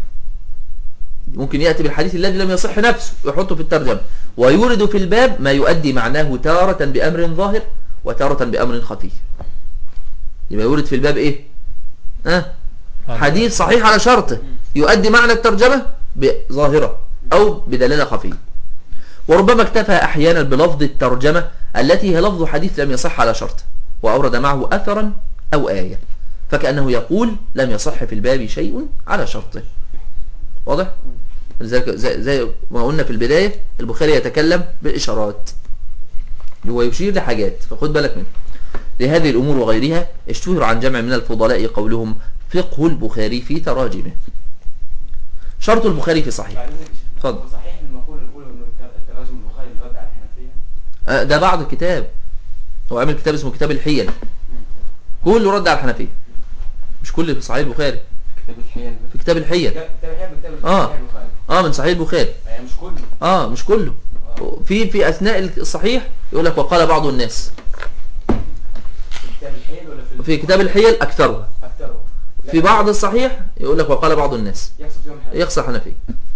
ممكن يأتي بالحديث الذي لم يصح نفسه ويحطه في الترجمة ويورد في الباب ما يؤدي معناه تارة بأمر ظاهر وتارة بأمر خفي يبقى يورد في الباب إيه أه؟ حديث صحيح على شرطه يؤدي معنى الترجمة بظاهرة أو بدلالة خفية وربما اكتفى أحيانا بلفظ الترجمة التي هي لفظ حديث لم يصح على شرط وأورد معه أثرا أو آية فكأنه يقول لم يصح في الباب شيء على شرطه واضح؟ لذلك زي, زي ما قلنا في البداية البخاري يتكلم بالإشارات هو يشير لحاجات فخد بالك منه لهذه الأمور وغيرها اشتهر عن جمع من الفضلاء قولهم فقه البخاري في تراجمه شرط البخاري في صحيح اتفضل. اتفضل صحيح المقولة الأولى إنه تراجم البخاري الرد على الحنفية آه، ده بعض الكتاب هو عامل كتاب اسمه كتاب الحيل كله رد على الحنفية مش كل في صحيح البخاري كتاب الحيل في كتاب الحيل كتاب الحيل كتاب آه. صحيح البخاري اه من صحيح البخاري يعني مش كله اه مش كله في في اثناء الصحيح يقول لك وقال بعض الناس في كتاب الحيل ولا في في كتاب الحيل اكثرها أكثره في بعض الصحيح يقول لك وقال بعض الناس يقصد فيهم الحديث يقصى حنفي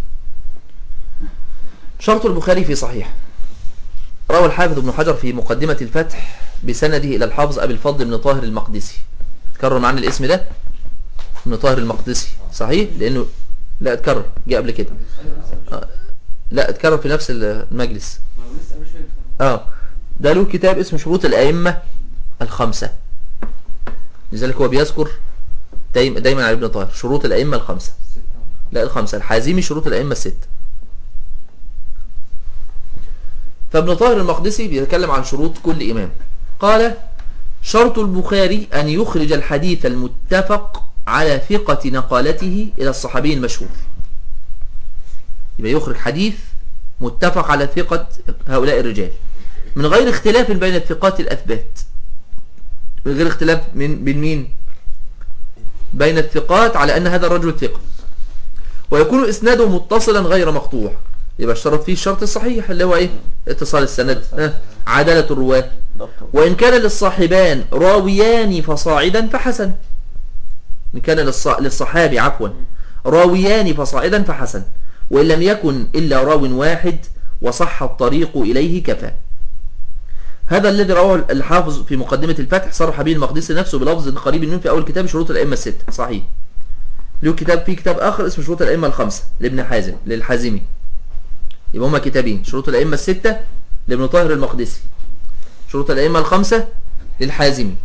شرط البخاري في صحيح روى الحافظ ابن حجر في مقدمة الفتح بسنده إلى الحافظ أبي الفضل بن طاهر المقدسي تكرر معنا الاسم ده ابن طاهر المقدسي صحيح لأنه لا اتكرر جاء قبل كده آه، لا اتكرر في نفس المجلس ما هو لسه مش فاهم اه ده له كتاب اسمه شروط الأئمة الخمسة لذلك هو بيذكر دايما, دايما على ابن طاهر شروط الأئمة الخمسة ستة ولا لا الخمسة الحازمي شروط الأئمة الستة فابن طاهر المقدسي بيتكلم عن شروط كل إمام قال شرط البخاري أن يخرج الحديث المتفق على ثقة نقالته إلى الصحابي المشهور يبقى يخرج حديث متفق على ثقة هؤلاء الرجال من غير اختلاف بين الثقات الأثبات من غير اختلاف من بين مين بين الثقات على أن هذا الرجل ثقة ويكون إسناده متصلا غير مقطوع يبقى اشترط فيه الشرط الصحيح اللي هو إيه اتصال السند ها، عدالة الرواة ضبط وإن كان للصاحبان راويان فصاعدا فحسن إن كان للص... للصحابي عفوا راويان فصاعدا فحسن وإن لم يكن إلا راو واحد وصح الطريق إليه كفى هذا الذي رواه الحافظ في مقدمة الفتح صرح به المقدسي نفسه بلفظ قريب منه في أول كتاب شروط الأئمة الستة صحيح له كتاب في كتاب آخر اسمه شروط الأئمة الخمسة لابن حازم للحازمي يبقى هما كتابين شروط الأئمة الستة لابن طاهر المقدسي شروط الأئمة الخمسة للحازمي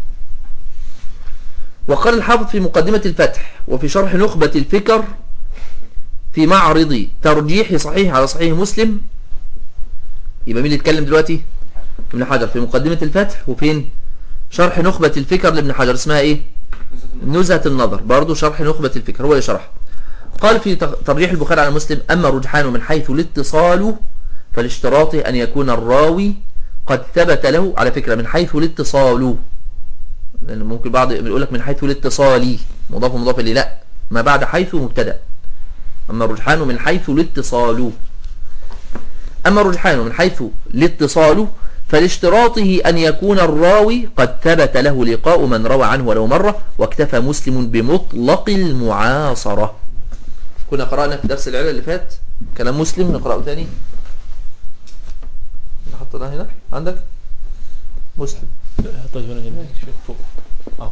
وقال الحافظ في مقدمة الفتح وفي شرح نخبة الفكر في معرض ترجيح صحيح على صحيح مسلم يبقى مين اللي يتكلم دلوقتي ابن حجر في مقدمة الفتح وفين شرح نخبة الفكر لابن حجر اسمها ايه نزهة النظر برضو شرح نخبة الفكر هو اللي شرح قال في تق- ترجيح البخاري على مسلم أما الرجحان من حيث الاتصال فالاشتراط أن يكون الراوي قد ثبت له على فكرة من حيث الاتصال لأن ممكن بعض يقول لك من حيث الاتصال مضاف ومضاف إليه لا ما بعد حيث مبتدأ أما الرجحان من حيث الاتصال أما الرجحان من حيث الاتصال فلاشتراطه أن يكون الراوي قد ثبت له لقاء من روى عنه ولو مرة واكتفى مسلم بمطلق المعاصرة كنا قرأنا في درس العلة اللي فات كلام مسلم نقرأه تاني نحطنا هنا عندك مسلم حطيت هنا هنا شوف فوق اه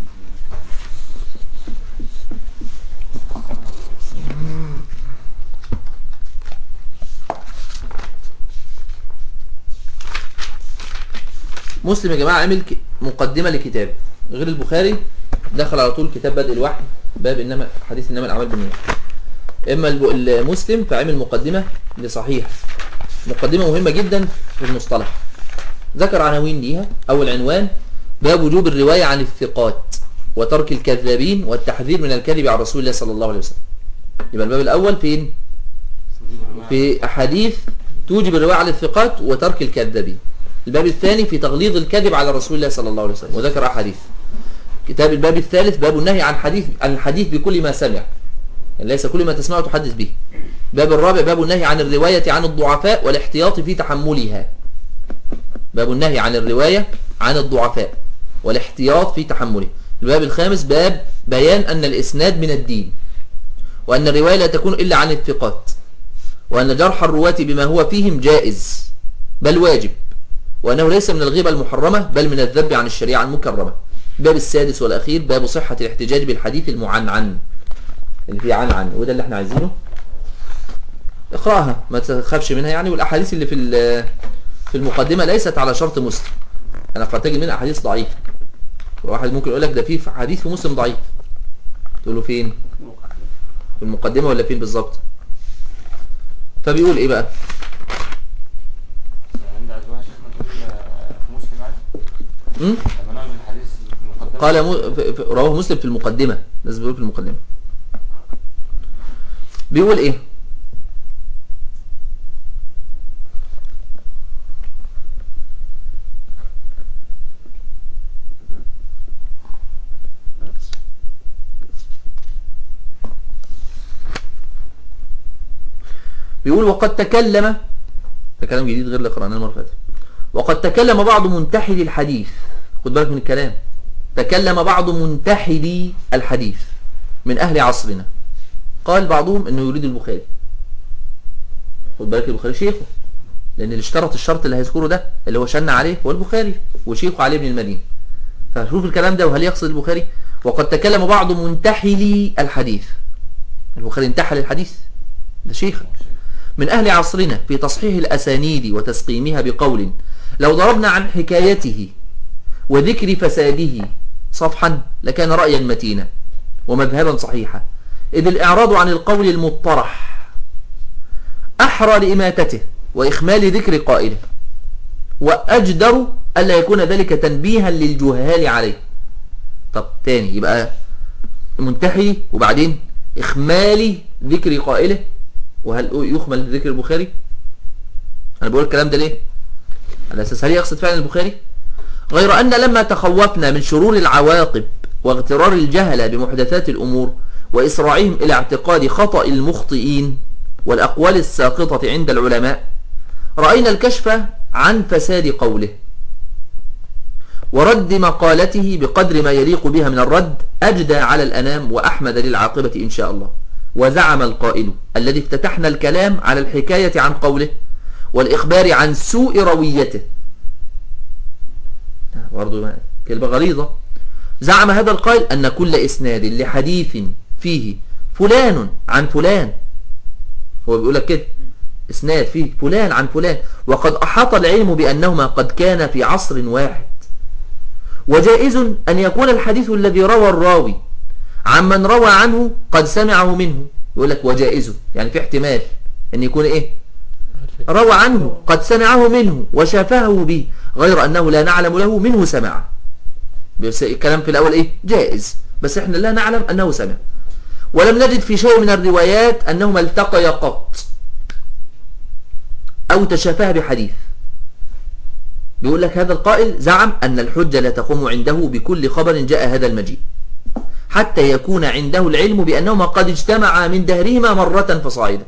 مسلم يا جماعة عمل ك- مقدمة لكتاب غير البخاري دخل على طول كتاب بدء الوحي باب إنما حديث إنما الأعمال بالنيات إما الب- المسلم فعمل مقدمة لصحيح مقدمة مهمة جدا في المصطلح ذكر عناوين ليها أول عنوان باب وجوب الرواية عن الثقات وترك الكذابين والتحذير من الكذب على رسول الله صلى الله عليه وسلم يبقى الباب الأول فين في أحاديث توجب الرواية على الثقات وترك الكذابين الباب الثاني في تغليظ الكذب على رسول الله صلى الله عليه وسلم وذكر أحاديث كتاب الباب الثالث باب النهي عن حديث عن الحديث بكل ما سمع يعني ليس كل ما تسمعه تحدث به باب الرابع باب النهي عن الرواية عن الضعفاء والاحتياط في تحملها باب النهي عن الرواية عن الضعفاء والاحتياط في تحمله الباب الخامس باب بيان أن الإسناد من الدين وأن الرواية لا تكون إلا عن الثقات وأن جرح الرواة بما هو فيهم جائز بل واجب وأنه ليس من الغيبة المحرمة بل من الذب عن الشريعة المكرمة الباب السادس والأخير باب صحة الاحتجاج بالحديث المعنعن اللي فيه عن عن وده اللي احنا عايزينه اقراها ما تخافش منها يعني والاحاديث اللي في ال- في المقدمه ليست على شرط مسلم انا قد تجد منها احاديث ضعيفه واحد ممكن يقول لك ده في حديث في مسلم ضعيف تقول له فين في المقدمه ولا فين بالظبط فبيقول ايه بقى عند ازواج شيخنا تقول آه، في مسلم عادي م? لما نعمل الحديث في المقدمه قال مو... ف- ف- رواه مسلم في المقدمة الناس بيقول في المقدمة بيقول ايه بيقول وقد تكلم ده كلام جديد غير اللي قرأناه المرة اللي فاتت وقد تكلم بعض منتحلي الحديث خد بالك من الكلام تكلم بعض منتحلي الحديث من أهل عصرنا قال بعضهم أنه يريد البخاري خد بالك البخاري شيخه لأن اللي اشترط الشرط اللي هيذكره ده اللي هو شن عليه هو البخاري وشيخه علي بن المدين فشوف الكلام ده وهل يقصد البخاري وقد تكلم بعض منتحلي الحديث البخاري انتحل الحديث ده شيخ من أهل عصرنا في تصحيح الأسانيد وتسقيمها بقول لو ضربنا عن حكايته وذكر فساده صفحا لكان رأيا متينا ومذهبا صحيحا إذ الإعراض عن القول المطرح أحرى لإماتته وإخمال ذكر قائله وأجدر ألا يكون ذلك تنبيها للجهال عليه طب تاني يبقى منتحي وبعدين إخمال ذكر قائله وهل يخمل ذكر البخاري أنا بقول الكلام ده ليه على أساس هل يقصد فعلا البخاري غير أن لما تخوفنا من شرور العواقب واغترار الجهلة بمحدثات الأمور وإسراعهم إلى اعتقاد خطأ المخطئين والأقوال الساقطة عند العلماء رأينا الكشف عن فساد قوله ورد مقالته بقدر ما يليق بها من الرد أجدى على الأنام وأحمد للعاقبة إن شاء الله وزعم القائل الذي افتتحنا الكلام على الحكاية عن قوله والإخبار عن سوء رويته برضو كلمة غليظة زعم هذا القائل أن كل إسناد لحديث فيه فلان عن فلان هو بيقول لك كده إسناد فيه فلان عن فلان وقد أحاط العلم بأنهما قد كان في عصر واحد وجائز أن يكون الحديث الذي روى الراوي عمن روى عنه قد سمعه منه يقول لك وجائز يعني في احتمال أن يكون إيه روى عنه قد سمعه منه وشافهه به غير أنه لا نعلم له منه سمع بس الكلام في الأول إيه جائز بس إحنا لا نعلم أنه سمع ولم نجد في شيء من الروايات أنهما التقيا قط أو تشافها بحديث بيقول لك هذا القائل زعم أن الحجة لا تقوم عنده بكل خبر جاء هذا المجيء حتى يكون عنده العلم بأنهما قد اجتمعا من دهرهما مرة فصاعدا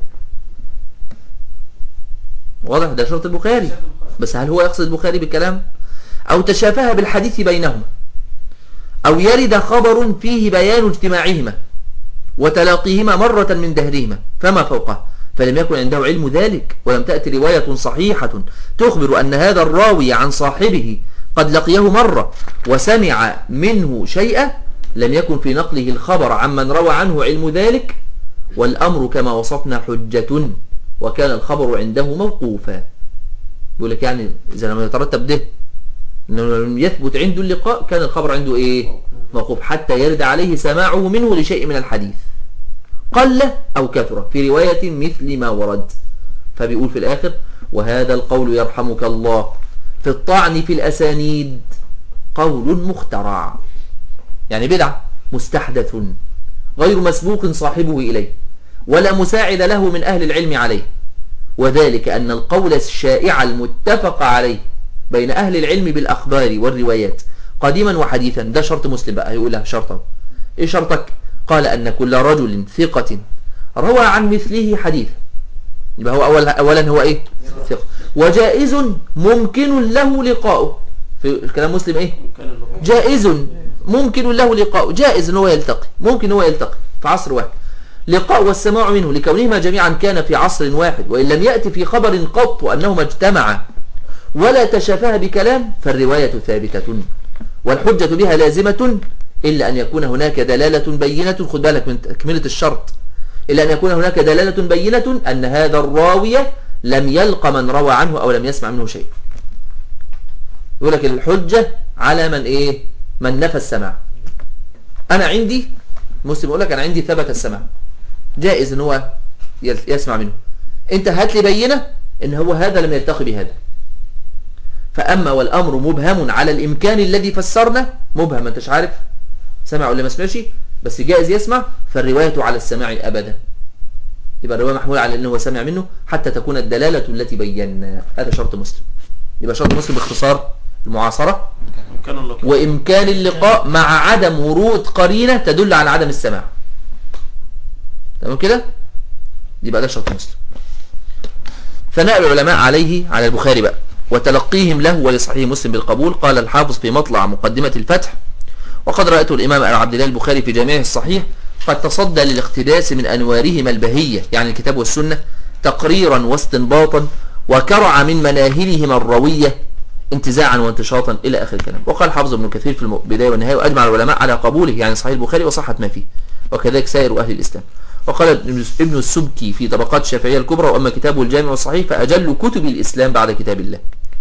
واضح ده شرط البخاري بس هل هو يقصد البخاري بالكلام أو تشافه بالحديث بينهما أو يرد خبر فيه بيان اجتماعهما وتلاقيهما مرة من دهرهما فما فوقه فلم يكن عنده علم ذلك ولم تأتي رواية صحيحة تخبر أن هذا الراوي عن صاحبه قد لقيه مرة وسمع منه شيئا لم يكن في نقله الخبر عمن روى عنه علم ذلك والأمر كما وصفنا حجة وكان الخبر عنده موقوفا يقول لك يعني إذا لم يترتب ده إنه لم يثبت عنده اللقاء كان الخبر عنده إيه موقوف حتى يرد عليه سماعه منه لشيء من الحديث قل أو كثر في رواية مثل ما ورد فبيقول في الآخر وهذا القول يرحمك الله في الطعن في الأسانيد قول مخترع يعني بدعة مستحدث غير مسبوق صاحبه إليه ولا مساعد له من أهل العلم عليه وذلك أن القول الشائع المتفق عليه بين أهل العلم بالأخبار والروايات قديما وحديثا ده شرط مسلم بقى هيقول لها شرطا إيه شرطك قال أن كل رجل ثقة روى عن مثله حديث يبقى هو أول أولا هو إيه ثقة وجائز ممكن له لقاؤه في الكلام مسلم إيه جائز ممكن له لقاؤه جائز ان هو يلتقي ممكن هو يلتقي في عصر واحد لقاء والسماع منه لكونهما جميعا كان في عصر واحد وإن لم يأتي في خبر قط أنهما اجتمعا ولا تشافها بكلام فالرواية ثابتة والحجة بها لازمة إلا أن يكون هناك دلالة بينة خد بالك من تكملة الشرط إلا أن يكون هناك دلالة بينة أن هذا الراوية لم يلق من روى عنه أو لم يسمع منه شيء يقول لك الحجة على من إيه من نفى السماع أنا عندي مسلم يقول لك أنا عندي ثبت السماع جائز أن هو يسمع منه أنت هات لي بينة أن هو هذا لم يلتقي بهذا فأما والأمر مبهم على الإمكان الذي فسرنا مبهم أنتش عارف سمع ولا ما سمعش بس جائز يسمع فالرواية على السماع أبدا يبقى الرواية محمولة على أنه سمع منه حتى تكون الدلالة التي بينا هذا شرط مسلم يبقى شرط مسلم باختصار المعاصرة إمكان اللقاء وإمكان اللقاء مع عدم ورود قرينة تدل على عدم السماع تمام كده يبقى ده شرط مسلم ثناء العلماء عليه على البخاري بقى وتلقيهم له ولصحيح مسلم بالقبول قال الحافظ في مطلع مقدمة الفتح وقد رأيت الإمام عبد الله البخاري في جامعه الصحيح قد تصدى للاقتداس من أنوارهما البهية يعني الكتاب والسنة تقريرا واستنباطا وكرع من مناهلهما الروية انتزاعا وانتشاطا إلى آخر الكلام وقال حافظ ابن كثير في البداية والنهاية وأجمع العلماء على قبوله يعني صحيح البخاري وصحة ما فيه وكذلك سائر أهل الإسلام وقال ابن السبكي في طبقات الشافعية الكبرى وأما كتابه الجامع الصحيح فأجل كتب الإسلام بعد كتاب الله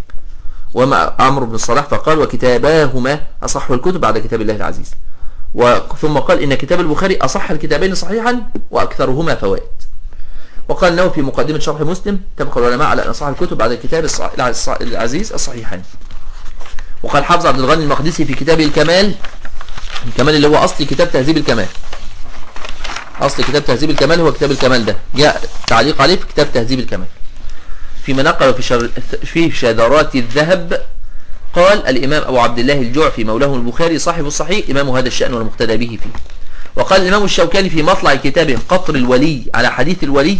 وما عمرو بن الصلاح فقال وكتاباهما أصح الكتب بعد كتاب الله العزيز ثم قال إن كتاب البخاري أصح الكتابين صحيحا وأكثرهما فوائد وقال انه في مقدمة شرح مسلم تبقى العلماء على أن أصح الكتب بعد الكتاب العزيز الصحيحين وقال حافظ عبد الغني المقدسي في كتابه الكمال الكمال اللي هو أصل كتاب تهذيب الكمال أصل كتاب تهذيب الكمال هو كتاب الكمال ده جاء تعليق عليه في كتاب تهذيب الكمال فيما نقل في, شر... في شذرات الذهب قال الإمام أبو عبد الله الجعفي مولاه البخاري صاحب الصحيح إمام هذا الشأن والمقتدى به فيه وقال الإمام الشوكاني في مطلع كتابه قطر الولي على حديث الولي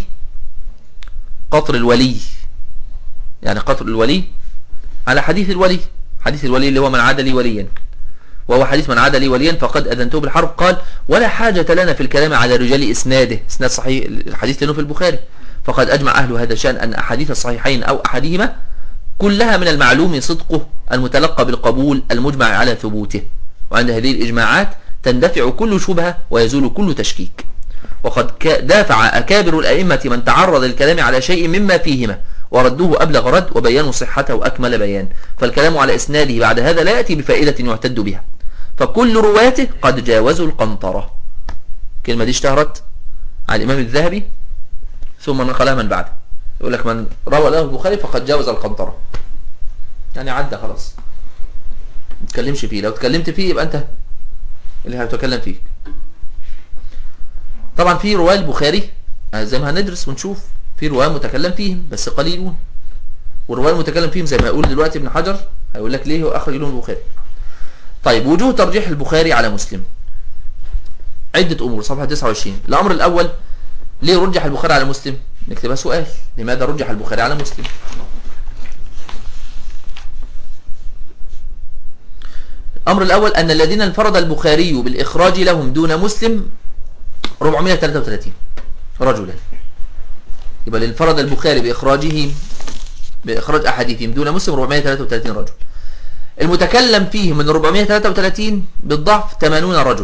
قطر الولي يعني قطر الولي على حديث الولي حديث الولي اللي هو من عاد لي وليا وهو حديث من عاد لي وليا فقد أذنته بالحرب قال ولا حاجة لنا في الكلام على رجال إسناده إسناد صحيح الحديث لأنه في البخاري فقد أجمع أهل هذا الشأن أن أحاديث الصحيحين أو أحدهما كلها من المعلوم صدقه المتلقى بالقبول المجمع على ثبوته وعند هذه الإجماعات تندفع كل شبهة ويزول كل تشكيك وقد دافع أكابر الأئمة من تعرض للكلام على شيء مما فيهما وردوه أبلغ رد وبيانوا صحته أكمل بيان فالكلام على إسناده بعد هذا لا يأتي بفائدة يعتد بها فكل رواته قد جاوزوا القنطرة كلمة دي اشتهرت على الإمام الذهبي ثم نقلها من بعده يقول لك من روى له البخاري فقد جاوز القنطرة يعني عدى خلاص ما تكلمش فيه لو تكلمت فيه يبقى أنت اللي هتكلم فيك طبعا في رواة البخاري زي ما هندرس ونشوف في رواة متكلم فيهم بس قليلون والرواة المتكلم فيهم زي ما يقول دلوقتي ابن حجر هيقول لك ليه هو أخرج لهم البخاري طيب وجوه ترجيح البخاري على مسلم عدة أمور صفحة 29 الأمر الأول ليه رجح البخاري على مسلم نكتبها سؤال لماذا رجح البخاري على مسلم الأمر الأول أن الذين انفرد البخاري بالإخراج لهم دون مسلم 433 رجلا يبقى اللي انفرد البخاري بإخراجه بإخراج أحاديثهم دون مسلم 433 رجل المتكلم فيه من 433 بالضعف 80 رجل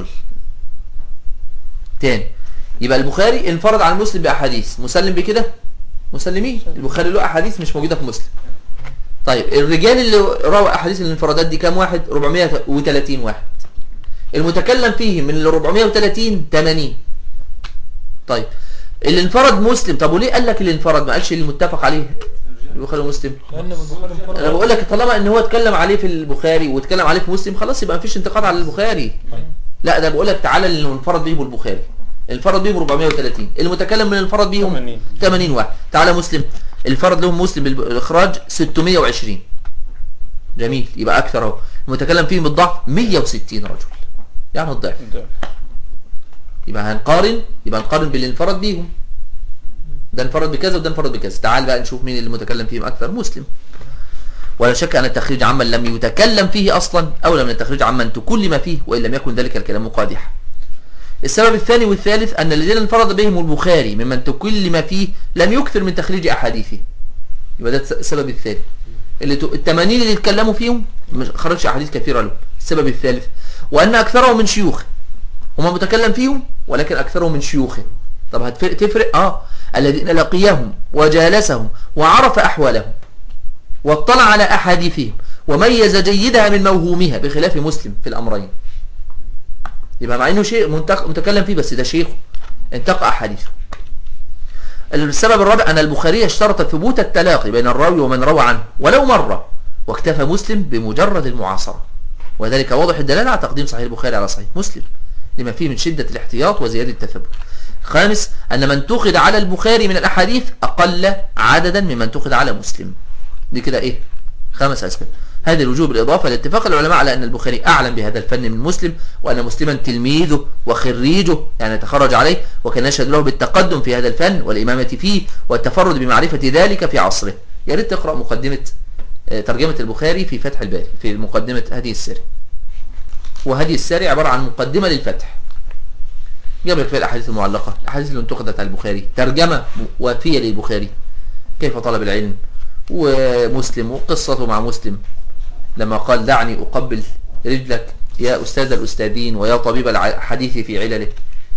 تاني يبقى البخاري انفرد عن مسلم بأحاديث مسلم بكده مسلمين البخاري له أحاديث مش موجودة في مسلم طيب الرجال اللي روى أحاديث الانفرادات دي كام واحد 430 واحد المتكلم فيه من ال 430 80 طيب اللي انفرد مسلم طب وليه قال لك اللي انفرد ما قالش اللي متفق عليه البخاري ومسلم لأن البخاري انفرد انا بقول لك طالما ان هو اتكلم عليه في البخاري واتكلم عليه في مسلم خلاص يبقى مفيش انتقاد على البخاري لا ده بقول لك تعالى اللي انفرد به البخاري الفرد بهم 430 المتكلم من الفرد بهم 80. 80 واحد تعالى مسلم الفرد لهم مسلم بالاخراج 620 جميل يبقى اكثر اهو المتكلم فيهم بالضعف 160 رجل يعني الضعف يبقى هنقارن يبقى نقارن باللي انفرد بيهم ده انفرد بكذا وده انفرد بكذا تعال بقى نشوف مين اللي متكلم فيهم اكثر مسلم ولا شك ان التخريج عمن لم يتكلم فيه اصلا اولى من التخريج عمن تكلم فيه وان لم يكن ذلك الكلام قادحا السبب الثاني والثالث ان الذين انفرد بهم البخاري ممن تكلم فيه لم يكثر من تخريج احاديثه يبقى ده السبب الثاني اللي ت... التمانين اللي اتكلموا فيهم ما خرجش احاديث كثيره له السبب الثالث وأن أكثرهم من شيوخه هم متكلم فيهم ولكن أكثرهم من شيوخه طب هتفرق تفرق آه الذين لقيهم وجالسهم وعرف أحوالهم واطلع على أحاديثهم وميز جيدها من موهومها بخلاف مسلم في الأمرين يبقى مع انه شيء منتق- متكلم فيه بس ده شيخ انتقى احاديثه السبب الرابع ان البخاري اشترط ثبوت التلاقي بين الراوي ومن روى عنه ولو مرة واكتفى مسلم بمجرد المعاصرة وذلك واضح الدلالة على تقديم صحيح البخاري على صحيح مسلم لما فيه من شدة الاحتياط وزيادة التثبت خامس أن من تخذ على البخاري من الأحاديث أقل عددا ممن تخذ على مسلم دي كده إيه خمس أسباب هذه الوجوب بالإضافة لاتفاق العلماء على أن البخاري أعلم بهذا الفن من مسلم وأن مسلما تلميذه وخريجه يعني تخرج عليه وكان يشهد له بالتقدم في هذا الفن والإمامة فيه والتفرد بمعرفة ذلك في عصره يا ريت تقرأ مقدمة آه، ترجمة البخاري في فتح الباري في مقدمة هدي السري وهدي السري عبارة عن مقدمة للفتح جاب لك فيها الأحاديث المعلقة الأحاديث اللي انتقدت على البخاري ترجمة وافية للبخاري كيف طلب العلم ومسلم وقصته مع مسلم لما قال دعني أقبل رجلك يا أستاذ الأستاذين ويا طبيب الحديث في علله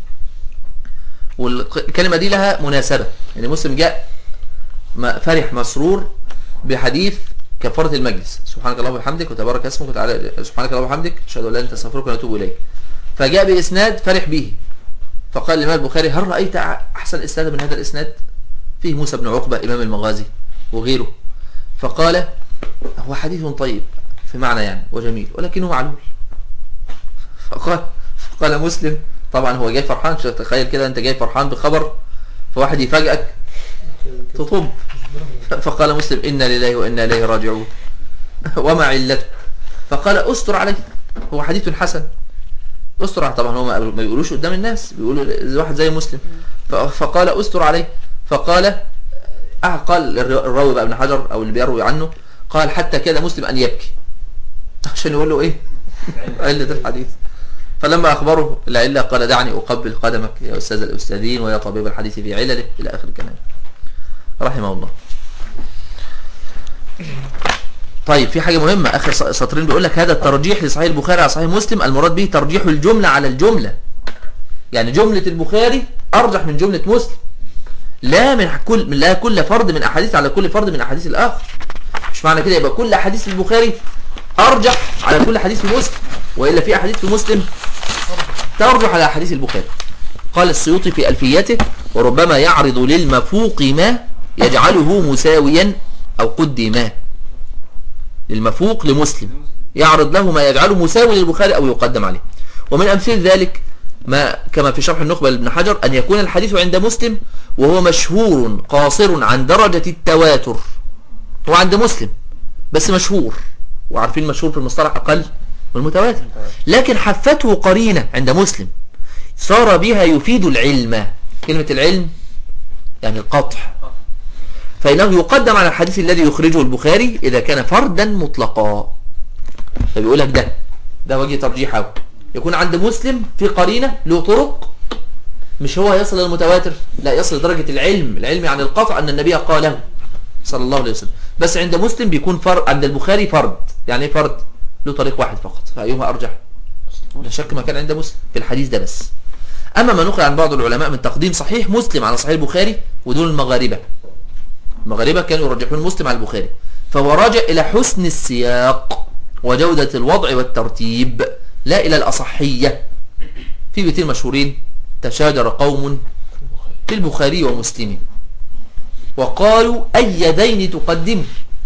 والكلمة دي لها مناسبة يعني مسلم جاء ما- فرح مسرور بحديث كفارة المجلس سبحانك اللهم وبحمدك وتبارك اسمك وتعالى سبحانك اللهم وبحمدك اشهد ان لا اله الا انت استغفرك واتوب اليك فجاء باسناد فرح به فقال الامام البخاري هل رايت احسن اسناد من هذا الاسناد فيه موسى بن عقبه امام المغازي وغيره فقال هو حديث طيب في معنى يعني وجميل ولكنه معلول فقال فقال مسلم طبعا هو جاي فرحان شوف تخيل كده انت جاي فرحان بخبر فواحد يفاجئك تطب فقال مسلم إنا لله وإنا إليه راجعون وما علته فقال استر عليه هو حديث حسن استر عليه. طبعا هو ما ما بيقولوش قدام الناس بيقولوا زي واحد زي مسلم ف- فقال استر عليه فقال آه قال الر- الراوي بقى ابن حجر او اللي بيروي عنه قال حتى كاد مسلم ان يبكي عشان يقول له ايه علة الحديث فلما اخبره العلة قال دعني اقبل قدمك يا استاذ الاستاذين ويا طبيب الحديث في علله الى اخر الكلام رحمه الله طيب في حاجة مهمة آخر س- سطرين بيقول لك هذا الترجيح لصحيح البخاري على صحيح مسلم المراد به ترجيح الجملة على الجملة يعني جملة البخاري أرجح من جملة مسلم لا من كل لا كل فرد من أحاديث على كل فرد من أحاديث الآخر مش معنى كده يبقى كل أحاديث البخاري أرجح على كل حديث في مسلم وإلا في أحاديث في مسلم ترجح على أحاديث البخاري قال السيوطي في ألفيته وربما يعرض للمفوق ما يجعله مساويا أو قدما للمفوق لمسلم يعرض له ما يجعله مساوي للبخاري أو يقدم عليه ومن أمثال ذلك ما كما في شرح النخبة لابن حجر أن يكون الحديث عند مسلم وهو مشهور قاصر عن درجة التواتر هو عند مسلم بس مشهور وعارفين مشهور في المصطلح أقل من المتواتر لكن حفته قرينة عند مسلم صار بها يفيد العلم كلمة العلم يعني القطع فإنه يقدم على الحديث الذي يخرجه البخاري إذا كان فردا مطلقا فبيقول لك ده ده وجه ترجيحه يكون عند مسلم في قرينة له طرق مش هو يصل للمتواتر لا يصل لدرجة العلم العلم عن القطع أن النبي قاله صلى الله عليه وسلم بس عند مسلم بيكون فرد عند البخاري فرد يعني ايه فرد له طريق واحد فقط فأيهما أرجح لا شك ما كان عند مسلم في الحديث ده بس أما ما نقل عن بعض العلماء من تقديم صحيح مسلم على صحيح البخاري ودول المغاربة المغاربة كانوا يرجحون مسلم على البخاري فهو راجع إلى حسن السياق وجودة الوضع والترتيب لا إلى الأصحية في بيتين مشهورين تشاجر قوم في البخاري ومسلم وقالوا أي ذين تقدم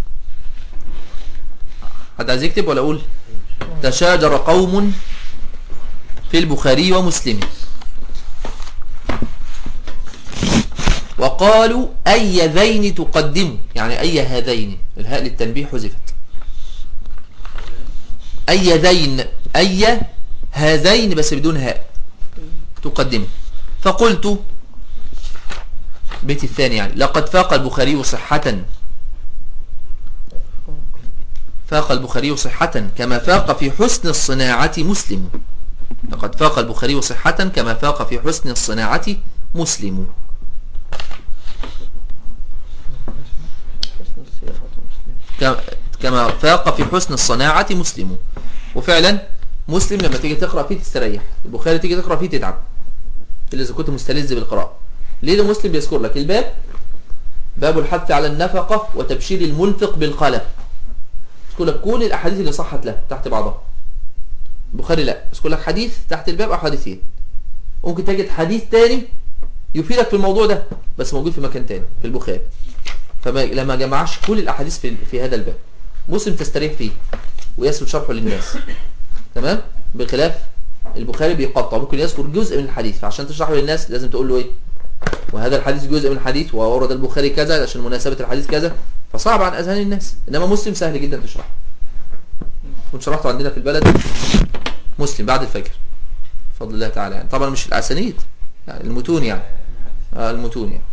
حد عايز يكتب ولا أقول تشاجر قوم في البخاري ومسلم وقالوا أي ذين تقدم يعني أي هذين الهاء للتنبيه حذفت أي ذين أي هذين بس بدون هاء تقدم فقلت بيت الثاني يعني لقد فاق البخاري صحة فاق البخاري صحة كما فاق في حسن الصناعة مسلم لقد فاق البخاري صحة كما فاق في حسن الصناعة مسلم كما فاق في حسن الصناعة مسلم وفعلا مسلم لما تيجي تقرأ فيه تستريح البخاري تيجي تقرأ فيه تتعب إلا إذا كنت مستلذ بالقراءة ليه ده مسلم بيذكر لك الباب باب الحث على النفقة وتبشير المنفق بالقلم يذكر لك كل الأحاديث اللي صحت له تحت بعضها البخاري لا يذكر لك حديث تحت الباب أو حديثين ممكن تجد حديث تاني يفيدك في الموضوع ده بس موجود في مكان تاني في البخاري فلما جمعش كل الأحاديث في, في هذا الباب مسلم تستريح فيه ويسلب شرحه للناس تمام بخلاف البخاري بيقطع ممكن يذكر جزء من الحديث فعشان تشرحه للناس لازم تقول له ايه وهذا الحديث جزء من الحديث وورد البخاري كذا عشان مناسبة الحديث كذا فصعب عن أذهان الناس إنما مسلم سهل جدا تشرحه كنت شرحته عندنا في البلد مسلم بعد الفجر بفضل الله تعالى يعني طبعا مش الأسانيد يعني المتون يعني آه المتون يعني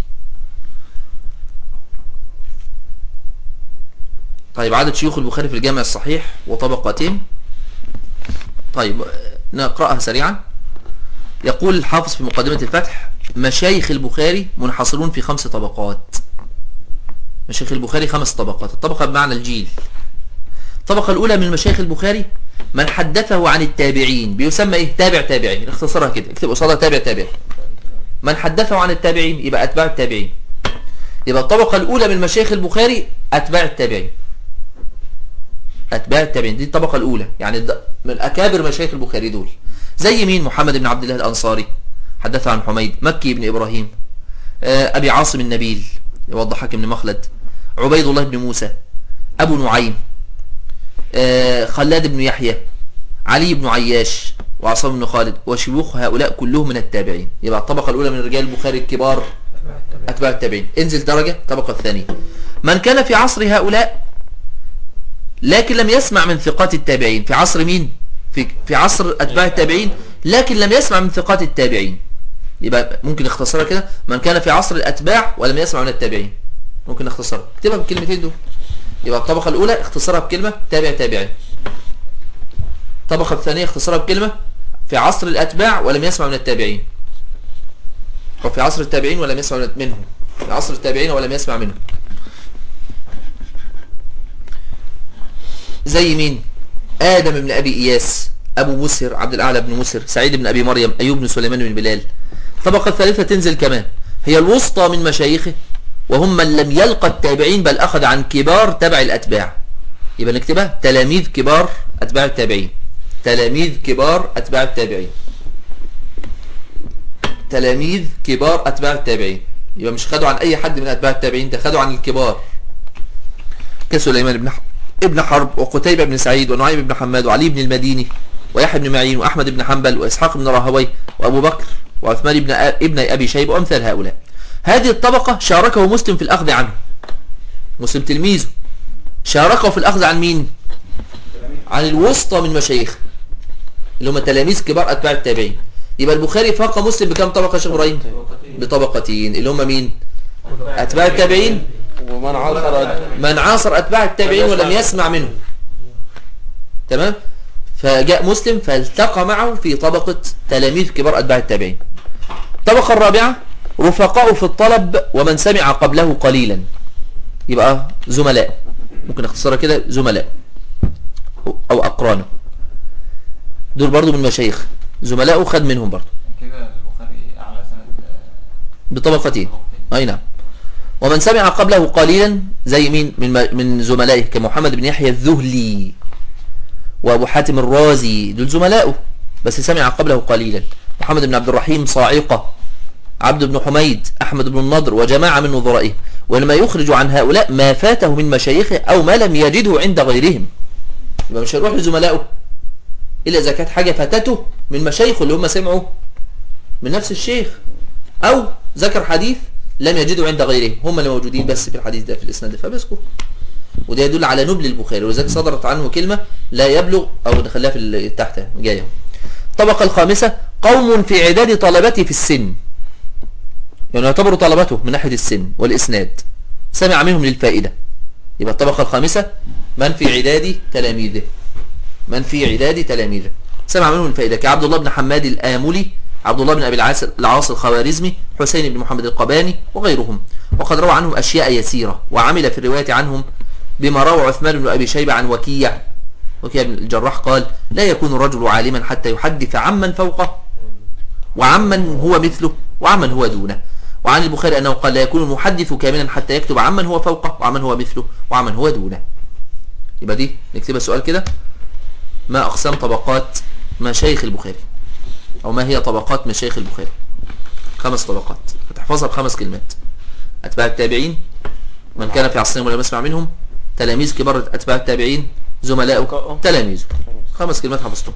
طيب عدد شيوخ البخاري في الجامع الصحيح وطبقاتهم طيب نقرأها سريعا يقول الحافظ في مقدمة الفتح مشايخ البخاري منحصرون في خمس طبقات مشايخ البخاري خمس طبقات الطبقة بمعنى الجيل الطبقة الأولى من مشايخ البخاري من حدثه عن التابعين بيسمى ايه تابع تابعين اختصرها كده اكتب قصادها تابع تابع من حدثه عن التابعين يبقى أتباع التابعين يبقى الطبقة الأولى من مشايخ البخاري أتباع التابعين أتباع التابعين دي الطبقة الأولى يعني من أكابر مشايخ البخاري دول زي مين محمد بن عبد الله الأنصاري حدث عن حميد مكي بن إبراهيم أبي عاصم النبيل يوضح حكم بن مخلد عبيد الله بن موسى أبو نعيم خلاد بن يحيى علي بن عياش وعصام بن خالد وشيوخ هؤلاء كلهم من التابعين يبقى الطبقة الأولى من رجال البخاري الكبار أتباع التابعين انزل درجة الطبقة الثانية من كان في عصر هؤلاء لكن لم يسمع من ثقات التابعين في عصر مين في, في عصر أتباع التابعين لكن لم يسمع من ثقات التابعين يبقى ممكن نختصرها كده من كان في عصر الأتباع ولم يسمع من التابعين ممكن نختصرها اكتبها بالكلمتين دول يبقى الطبقة الأولى اختصرها بكلمة تابع تابعين الطبقة الثانية اختصرها بكلمة في عصر الأتباع ولم يسمع من التابعين وفي عصر التابعين ولم يسمع منهم في عصر التابعين ولم يسمع منهم زي مين آدم بن أبي إياس أبو مسهر عبد الأعلى بن مسهر سعيد بن أبي مريم أيوب بن سليمان بن بلال الطبقة الثالثة تنزل كمان هي الوسطى من مشايخه وهم من لم يلقى التابعين بل أخذ عن كبار تبع الأتباع يبقى نكتبها تلاميذ كبار أتباع التابعين تلاميذ كبار أتباع التابعين تلاميذ كبار أتباع التابعين يبقى مش خدوا عن أي حد من أتباع التابعين ده خدوا عن الكبار كسليمان بن ابن حرب وقتيبة بن سعيد ونعيم بن حماد وعلي بن المديني ويحيى بن معين وأحمد بن حنبل وإسحاق بن راهوي وأبو بكر وعثمان بن ابن أبي شيب وأمثال هؤلاء هذه الطبقة شاركه مسلم في الأخذ عنه مسلم تلميذه شاركه في الأخذ عن مين عن الوسطى من مشايخ اللي هم تلاميذ كبار أتباع التابعين يبقى البخاري فاق مسلم بكم طبقة شيخ إبراهيم بطبقتين اللي هم مين أتباع التابعين ومن عاصر من عاصر أتباع التابعين ولم يسمع منه تمام فجاء مسلم فالتقى معه في طبقة تلاميذ كبار أتباع التابعين الطبقة الرابعة رفقاء في الطلب ومن سمع قبله قليلا يبقى زملاء ممكن اختصارها كده زملاء أو أقرانه دول برضو من مشايخ زملاء خد منهم برضو كده البخاري أعلى سند بطبقتين أي نعم ومن سمع قبله قليلا زي مين من من زملائه كمحمد بن يحيى الذهلي وابو حاتم الرازي دول زملائه بس سمع قبله قليلا محمد بن عبد الرحيم صاعقة عبد بن حميد أحمد بن النضر وجماعة من نظرائه ولما يخرج عن هؤلاء ما فاته من مشايخه أو ما لم يجده عند غيرهم يبقى مش هيروح لزملائه إلا إذا كانت حاجة فاتته من مشايخه اللي هم سمعوا من نفس الشيخ أو ذكر حديث لم يجدوا عند غيرهم هم اللي موجودين بس في الحديث ده في الإسناد ده فبيسكوا وده يدل على نبل البخاري ولذلك صدرت عنه كلمة لا يبلغ أو نخليها في اللي تحت جاية الطبقة الخامسة قوم في عداد طلبته في السن يعني يعتبروا طلبته من ناحية السن والإسناد سمع منهم للفائدة يبقى الطبقة الخامسة من في عداد تلاميذه من في عداد تلاميذه سمع منهم الفائدة كعبد الله بن حماد الآملي عبد الله بن أبي العاص الخوارزمي حسين بن محمد القباني وغيرهم وقد روى عنهم أشياء يسيرة وعمل في الرواية عنهم بما روى عثمان بن أبي شيبة عن وكيع وكي ابن الجراح قال لا يكون الرجل عالما حتى يحدث عمن فوقه وعمن هو مثله وعمن هو دونه وعن البخاري أنه قال لا يكون المحدث كاملا حتى يكتب عمن هو فوقه وعمن هو مثله وعمن هو دونه يبقى دي نكتبها سؤال كده ما أقسام طبقات مشايخ البخاري أو ما هي طبقات مشايخ البخاري خمس طبقات هتحفظها بخمس كلمات أتباع التابعين من كان في عصرهم ولم يسمع منهم تلاميذ كبار أتباع التابعين زملاؤه تلاميذه خمس كلمات حفظتهم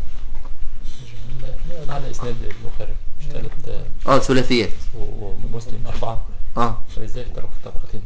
على اسناد البخاري مش ثلاث اه ثلاثيات ومسلم اربعه اه فازاي اخترعوا في طبقتين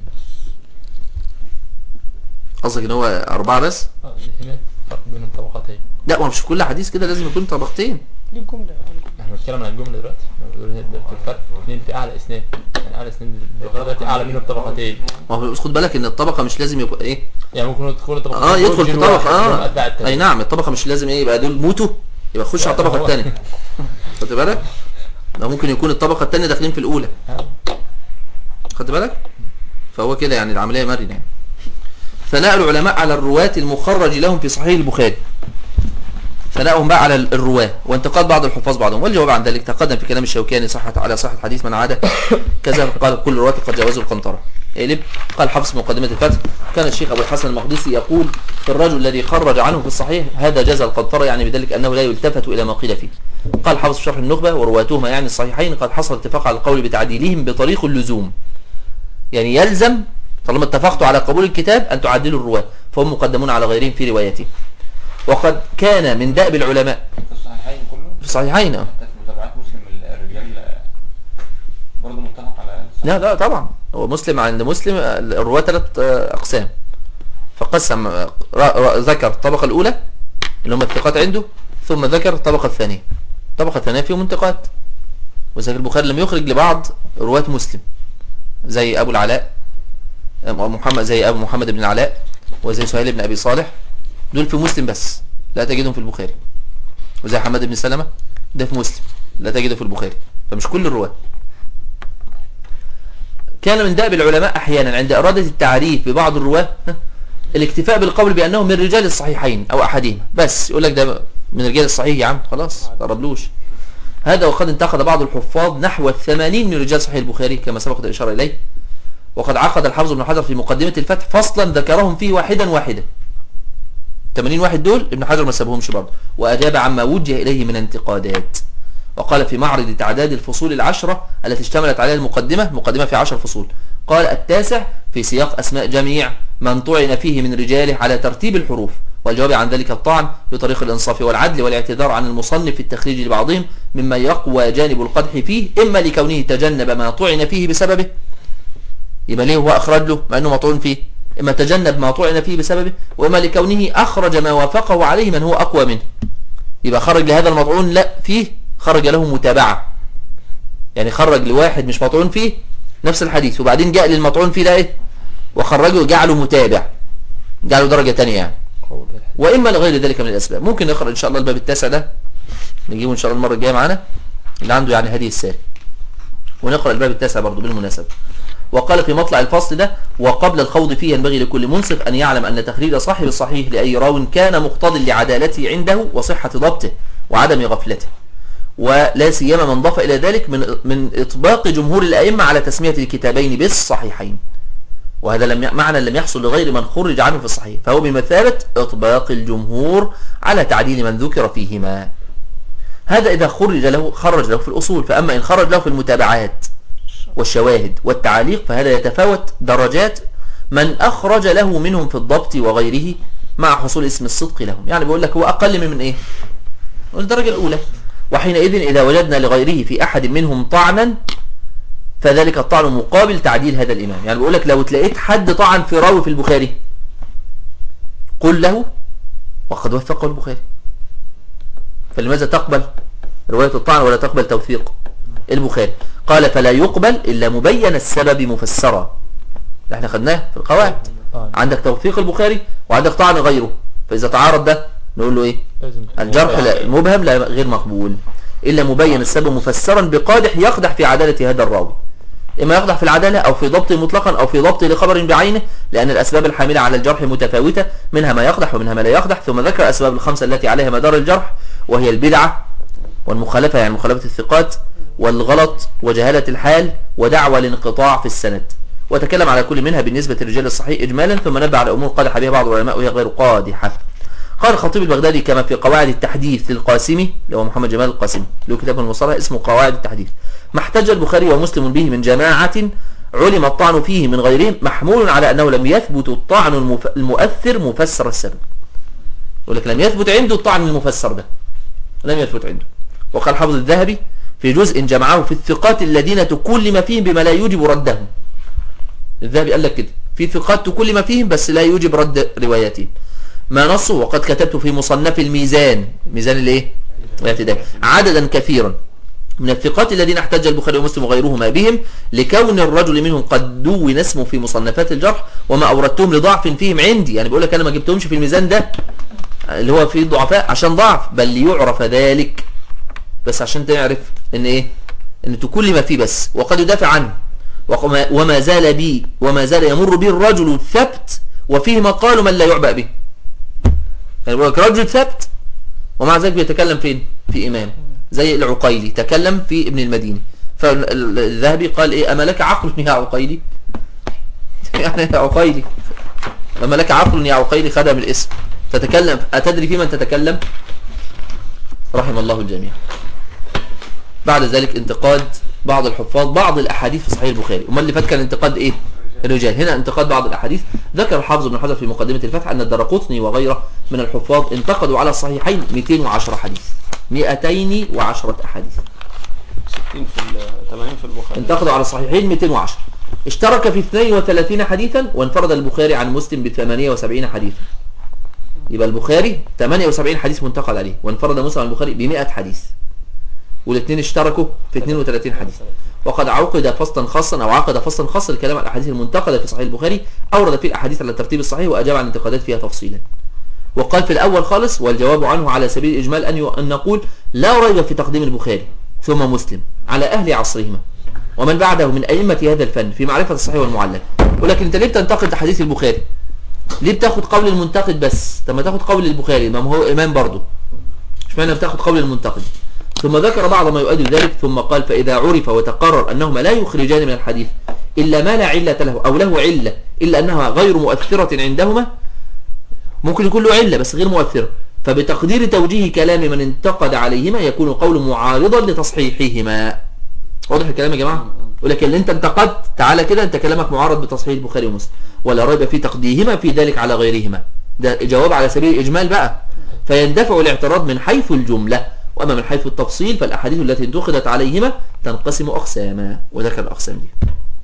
قصدك ان هو أربعة بس اه هنا فرق بين الطبقتين لا ما مش في كل حديث كده لازم يكون طبقتين دي الجملة احنا بنتكلم عن الجمله دلوقتي احنا بنقول هنا ده الفرق اثنين في اعلى اسناد يعني اعلى اسناد البخاري دلوقتي اعلى من الطبقتين ما هو بس خد بالك ان الطبقة مش لازم يبقى ايه يعني ممكن يدخل الطبقتين اه يدخل في دول طبقة واحد، دول اه قد التاني. اي نعم الطبقة مش لازم ايه يبقى دول موتوا يبقى خش على الطبقة هو- الثانية خدت بالك ده ممكن يكون الطبقة الثانية داخلين في الأولى آه. خدت بالك فهو كده يعني العملية مرنة يعني ثناء العلماء على الرواة المخرج لهم في صحيح البخاري ثناءهم بقى على الرواة وانتقاد بعض الحفاظ بعضهم والجواب عن ذلك تقدم في كلام الشوكاني صحة على صحة حديث من عادة كذا قال كل رواة قد جاوزوا القنطرة اقلب قال حفص في مقدمة الفتح كان الشيخ أبو الحسن المقدسي يقول في الرجل الذي خرج عنه في الصحيح هذا جاز القنطرة يعني بذلك أنه لا يلتفت إلى ما قيل فيه قال حفص في شرح النخبة ورواتهما يعني الصحيحين قد حصل اتفاق على القول بتعديلهم بطريق اللزوم يعني يلزم طالما اتفقتوا على قبول الكتاب أن تعدلوا الرواة فهم مقدمون على غيرهم في روايته وقد كان من دأب العلماء في الصحيحين كله في الصحيحين آه. حتى في متابعات مسلم الرجال آه، برضه متفق على الصحيح. لا لا طبعا هو مسلم عند مسلم آه، الرواة ثلاث آه، أقسام فقسم آه، را- را- ذكر الطبقة الأولى اللي هم الثقات عنده ثم ذكر الطبقة الثانية الطبقة الثانية فيهم انتقاد وذلك البخاري لم يخرج لبعض رواة مسلم زي أبو العلاء آه، محمد زي أبو محمد بن العلاء وزي سهيل بن أبي صالح دول في مسلم بس لا تجدهم في البخاري وزي حماد بن سلمة ده في مسلم لا تجده في البخاري فمش كل الرواة كان من دأب العلماء أحيانا عند إرادة التعريف ببعض الرواة ها، الاكتفاء بالقول بأنهم من رجال الصحيحين أو أحدهما بس يقول لك ده من رجال الصحيح يا عم خلاص تقربلوش هذا وقد انتقد بعض الحفاظ نحو الثمانين من رجال صحيح البخاري كما سبقت الإشارة إليه وقد عقد الحافظ ابن حجر في مقدمة الفتح فصلا ذكرهم فيه واحدا واحدا 80 واحد دول ابن حجر ما سابهمش برضه وأجاب عما وجه إليه من انتقادات وقال في معرض تعداد الفصول العشرة التي اشتملت عليها المقدمة مقدمة في عشر فصول قال التاسع في سياق أسماء جميع من طعن فيه من رجاله على ترتيب الحروف والجواب عن ذلك الطعن بطريق الإنصاف والعدل والاعتذار عن المصنف في التخريج لبعضهم مما يقوى جانب القدح فيه إما لكونه تجنب ما طعن فيه بسببه يبقى ليه هو أخرج له مع أنه مطعون فيه إما تجنب ما طعن فيه بسببه وإما لكونه أخرج ما وافقه عليه من هو أقوى منه يبقى خرج لهذا المطعون لا فيه خرج له متابعة يعني خرج لواحد مش مطعون فيه نفس الحديث وبعدين جاء للمطعون فيه ده ايه وخرجه جعله متابع جعله درجة تانية يعني قول الحديث. وإما لغير ذلك من الأسباب ممكن نقرأ إن شاء الله الباب التاسع ده نجيبه إن شاء الله المرة الجاية معانا اللي عنده يعني هدي الساري ونقرأ الباب التاسع برضه بالمناسبة وقال في مطلع الفصل ده وقبل الخوض فيه ينبغي لكل منصف أن يعلم أن تخريج صاحب الصحيح لأي راو كان مقتض لعدالته عنده وصحة ضبطه وعدم غفلته ولا سيما من ضاف إلى ذلك من من إطباق جمهور الأئمة على تسمية الكتابين بالصحيحين وهذا لم ي... معنى لم يحصل لغير من خرج عنه في الصحيح فهو بمثابة إطباق الجمهور على تعديل من ذكر فيهما هذا إذا خرج له خرج له في الأصول فأما إن خرج له في المتابعات والشواهد والتعاليق فهذا يتفاوت درجات من أخرج له منهم في الضبط وغيره مع حصول اسم الصدق لهم يعني بيقول لك هو أقل من من إيه الدرجة الأولى وحينئذ إذا وجدنا لغيره في أحد منهم طعنا فذلك الطعن مقابل تعديل هذا الإمام يعني بيقول لك لو تلاقيت حد طعن في راوي في البخاري قل له وقد وثقه البخاري فلماذا تقبل رواية الطعن ولا تقبل توثيق البخاري قال فلا يقبل إلا مبين السبب مفسرا ده احنا خدناه في القواعد طبعاً. عندك توثيق البخاري وعندك طعن غيره فإذا تعارض ده نقول له ايه لازم الجرح لا المبهم لا غير مقبول إلا مبين السبب مفسرا بقادح يقدح في عدالة هذا الراوي إما يقدح في العدالة أو في ضبط مطلقا أو في ضبط لخبر بعينه لأن الأسباب الحاملة على الجرح متفاوتة منها ما يقدح ومنها ما لا يقدح ثم ذكر الأسباب الخمسة التي عليها مدار الجرح وهي البدعة والمخالفة يعني مخالفة الثقات والغلط وجهالة الحال ودعوى الانقطاع في السند وتكلم على كل منها بالنسبة للرجال الصحيح إجمالا ثم نبع على أمور قادح بها بعض العلماء وهي غير قادحة قال الخطيب البغدادي كما في قواعد التحديث للقاسمي اللي هو محمد جمال القاسمي له كتاب المصطلح اسمه قواعد التحديث ما احتج البخاري ومسلم به من جماعة علم الطعن فيه من غيرهم محمول على أنه لم يثبت الطعن المف... المؤثر مفسر السبب يقول لك لم يثبت عنده الطعن المفسر ده لم يثبت عنده وقال حافظ الذهبي في جزء جمعه في الثقات الذين تكلم فيهم بما لا يوجب ردهم الذهبي قال لك كده في ثقات تكلم فيهم بس لا يوجب رد رواياتهم ما نصه وقد كتبت في مصنف الميزان ميزان الايه الاعتدال عددا كثيرا من الثقات الذين احتج البخاري ومسلم وغيرهما بهم لكون الرجل منهم قد دون اسمه في مصنفات الجرح وما اوردتهم لضعف فيهم عندي يعني بقول لك انا ما جبتهمش في الميزان ده اللي هو فيه ضعفاء عشان ضعف بل ليعرف ذلك بس عشان تعرف ان ايه ان تكل ما فيه بس وقد يدافع عنه وما وما زال بي وما زال يمر بي الرجل الثبت وفيه مقال من لا يعبأ به يعني بقول لك رجل ثبت ومع ذلك بيتكلم فين في إمام زي العقيلي تكلم في ابن المديني فالذهبي قال ايه أما لك عقل يا عقيلي يعني يا عقيلي أما لك عقل يا عقيلي خدم الاسم تتكلم أتدري في من تتكلم رحم الله الجميع بعد ذلك انتقاد بعض الحفاظ بعض الأحاديث في صحيح البخاري وما اللي فات كان انتقاد ايه الرجال هنا انتقاد بعض الأحاديث ذكر الحافظ بن حجر في مقدمة الفتح أن الدرقطني وغيره من الحفاظ انتقدوا على الصحيحين 210 حديث 210 أحاديث 60 في ال- 80 في البخاري انتقدوا على الصحيحين 210 اشترك في 32 حديثا وانفرد البخاري عن مسلم ب 78 حديثا يبقى البخاري 78 حديث منتقد عليه وانفرد مسلم عن البخاري ب 100 حديث والاثنين اشتركوا في 32 حديث وقد عقد فصلا خاصا او عقد فصلا خاصا لكلام عن الاحاديث المنتقده في صحيح البخاري اورد فيه الاحاديث على الترتيب الصحيح واجاب عن الانتقادات فيها تفصيلا وقال في الاول خالص والجواب عنه على سبيل الاجمال ان ي- ان نقول لا ريب في تقديم البخاري ثم مسلم على اهل عصرهما ومن بعده من ائمه هذا الفن في معرفه الصحيح والمعلل ولكن انت ليه بتنتقد حديث البخاري ليه بتاخد قول المنتقد بس طب ما تاخد قول البخاري ما هو امام برضه اشمعنى بتاخد قول المنتقد ثم ذكر بعض ما يؤدي ذلك ثم قال فإذا عرف وتقرر أنهما لا يخرجان من الحديث إلا ما لا علة له أو له علة إلا أنها غير مؤثرة عندهما ممكن يكون له علة بس غير مؤثرة فبتقدير توجيه كلام من انتقد عليهما يكون قول معارضا لتصحيحهما واضح الكلام يا جماعة ولكن اللي انت انتقدت تعالى كده انت كلامك معارض بتصحيح البخاري ومسلم ولا ريب في تقديمهما في ذلك على غيرهما ده جواب على سبيل الإجمال بقى فيندفع الاعتراض من حيث الجملة وأما من حيث التفصيل فالأحاديث التي انتقدت عليهما تنقسم أقساما وذكر الأقسام دي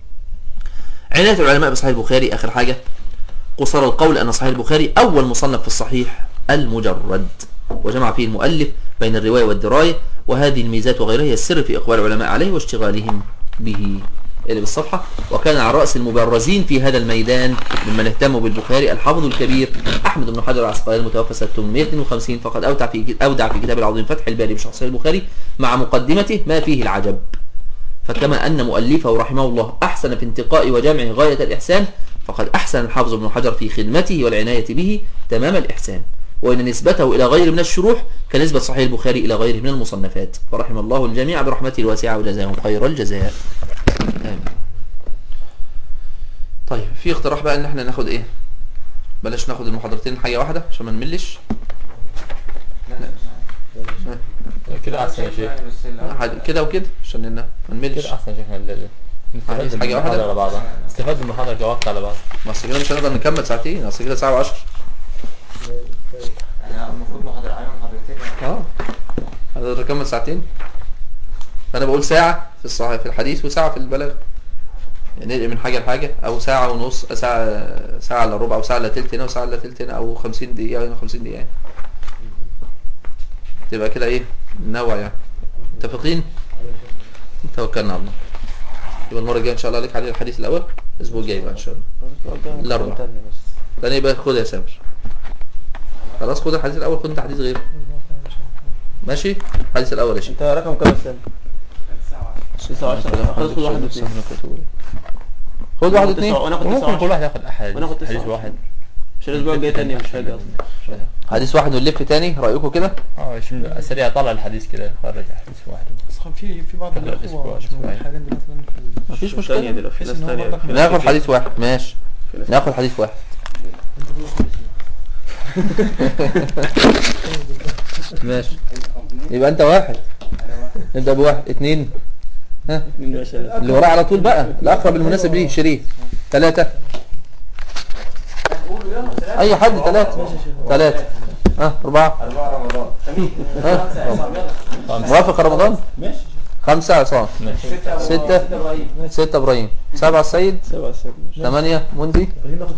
عناية العلماء بصحيح البخاري آخر حاجة قصر القول أن صحيح البخاري أول مصنف في الصحيح المجرد وجمع فيه المؤلف بين الرواية والدراية وهذه الميزات وغيرها هي السر في إقبال العلماء عليه واشتغالهم به اللي بالصفحة وكان على رأس المبرزين في هذا الميدان ممن اهتموا بالبخاري الحافظ الكبير أحمد بن حجر العسقلاني المتوفى سنة 852 فقد أودع في أودع في كتاب العظيم فتح الباري بشخصية البخاري مع مقدمته ما فيه العجب فكما أن مؤلفه رحمه الله أحسن في انتقاء وجمع غاية الإحسان فقد أحسن الحافظ ابن حجر في خدمته والعناية به تمام الإحسان وإن نسبته إلى غير من الشروح كنسبة صحيح البخاري إلى غيره من المصنفات فرحم الله الجميع برحمته الواسعة وجزاهم خير الجزاء آمين طيب في اقتراح بقى ان احنا ناخد ايه بلاش ناخد المحاضرتين حاجة واحدة عشان ما نملش كده احسن يا شيخ بس الأول- حاجة كده وكده عشان إن ما نملش كده احسن يا شيخ من ال- نستفاد عايز من حاجة المحاضرة واحدة؟ على بعضها استفاد من المحاضرة كوقت على بعض ما اصل كده مش هنقدر نكمل ساعتين اصل كده ساعة وعشر يعني المفروض محاضرة عليهم محاضرتين يعني. اه هنقدر نكمل ساعتين فانا بقول ساعة في الصحيح في الحديث وساعة في البلاغ يعني ننقل من حاجة لحاجة او ساعة ونص ساعة ساعة الا ربع او ساعة الا تلت هنا وساعة الا تلت هنا او 50 دقيقة هنا 50 دقيقة يعني. تبقى كده ايه نوع يعني متفقين توكلنا على الله يبقى المرة الجاية ان شاء الله عليك عليه الحديث الاول الاسبوع الجاي بقى ان شاء الله الأربعة. تاني يبقى خد يا سامر خلاص خد الحديث الاول خد انت حديث غيره ماشي الحديث الاول يا شيخ انت رقم كام سنة؟ تسعة وعشرة خلاص خد واحد واثنين خد واحد اتنين وناخد تسعة وممكن كل وعشرة واحد ياخد احد وناخد تسعة حديث وعشرة. واحد مش الأسبوع الجاي تاني مش فاكر أصلا حديث واحد ونلف تاني رأيكم كده اه عشان سريع طلع الحديث كده خرج حديث واحد اصلا في في بعض لا، أسبوع، الاخوه مش أسبوعين. موجودين حاليا دلوقتي لأن في مفيش الثانية دي مشكلة لو في بحيث ناس إن هو تانية برضك في ناس ناخد كتير. حديث واحد ماشي في ناس ناخد حديث واحد ماشي يبقى انت واحد نبدأ بواحد اتنين ها مين بقى شايل؟ اللي وراه على طول بقى الأقرب المناسب ليه شريف ثلاثة أي حد ثلاثة ثلاثة ها أربعة أربعة رمضان ها موافق رمضان خمسة عصام ماشي ستة ستة إبراهيم سبعة السيد سبعة سبعة ثمانية مندي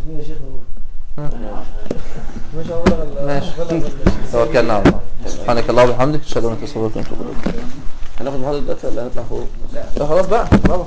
ماشي توكلنا على الله سبحانك اللهم وبحمدك اشهد ان لا اله الا انت استغفرك واتوب اليك هناخد محاضرة دلوقتي ولا هنطلع فوق؟ لا خلاص بقى طبعا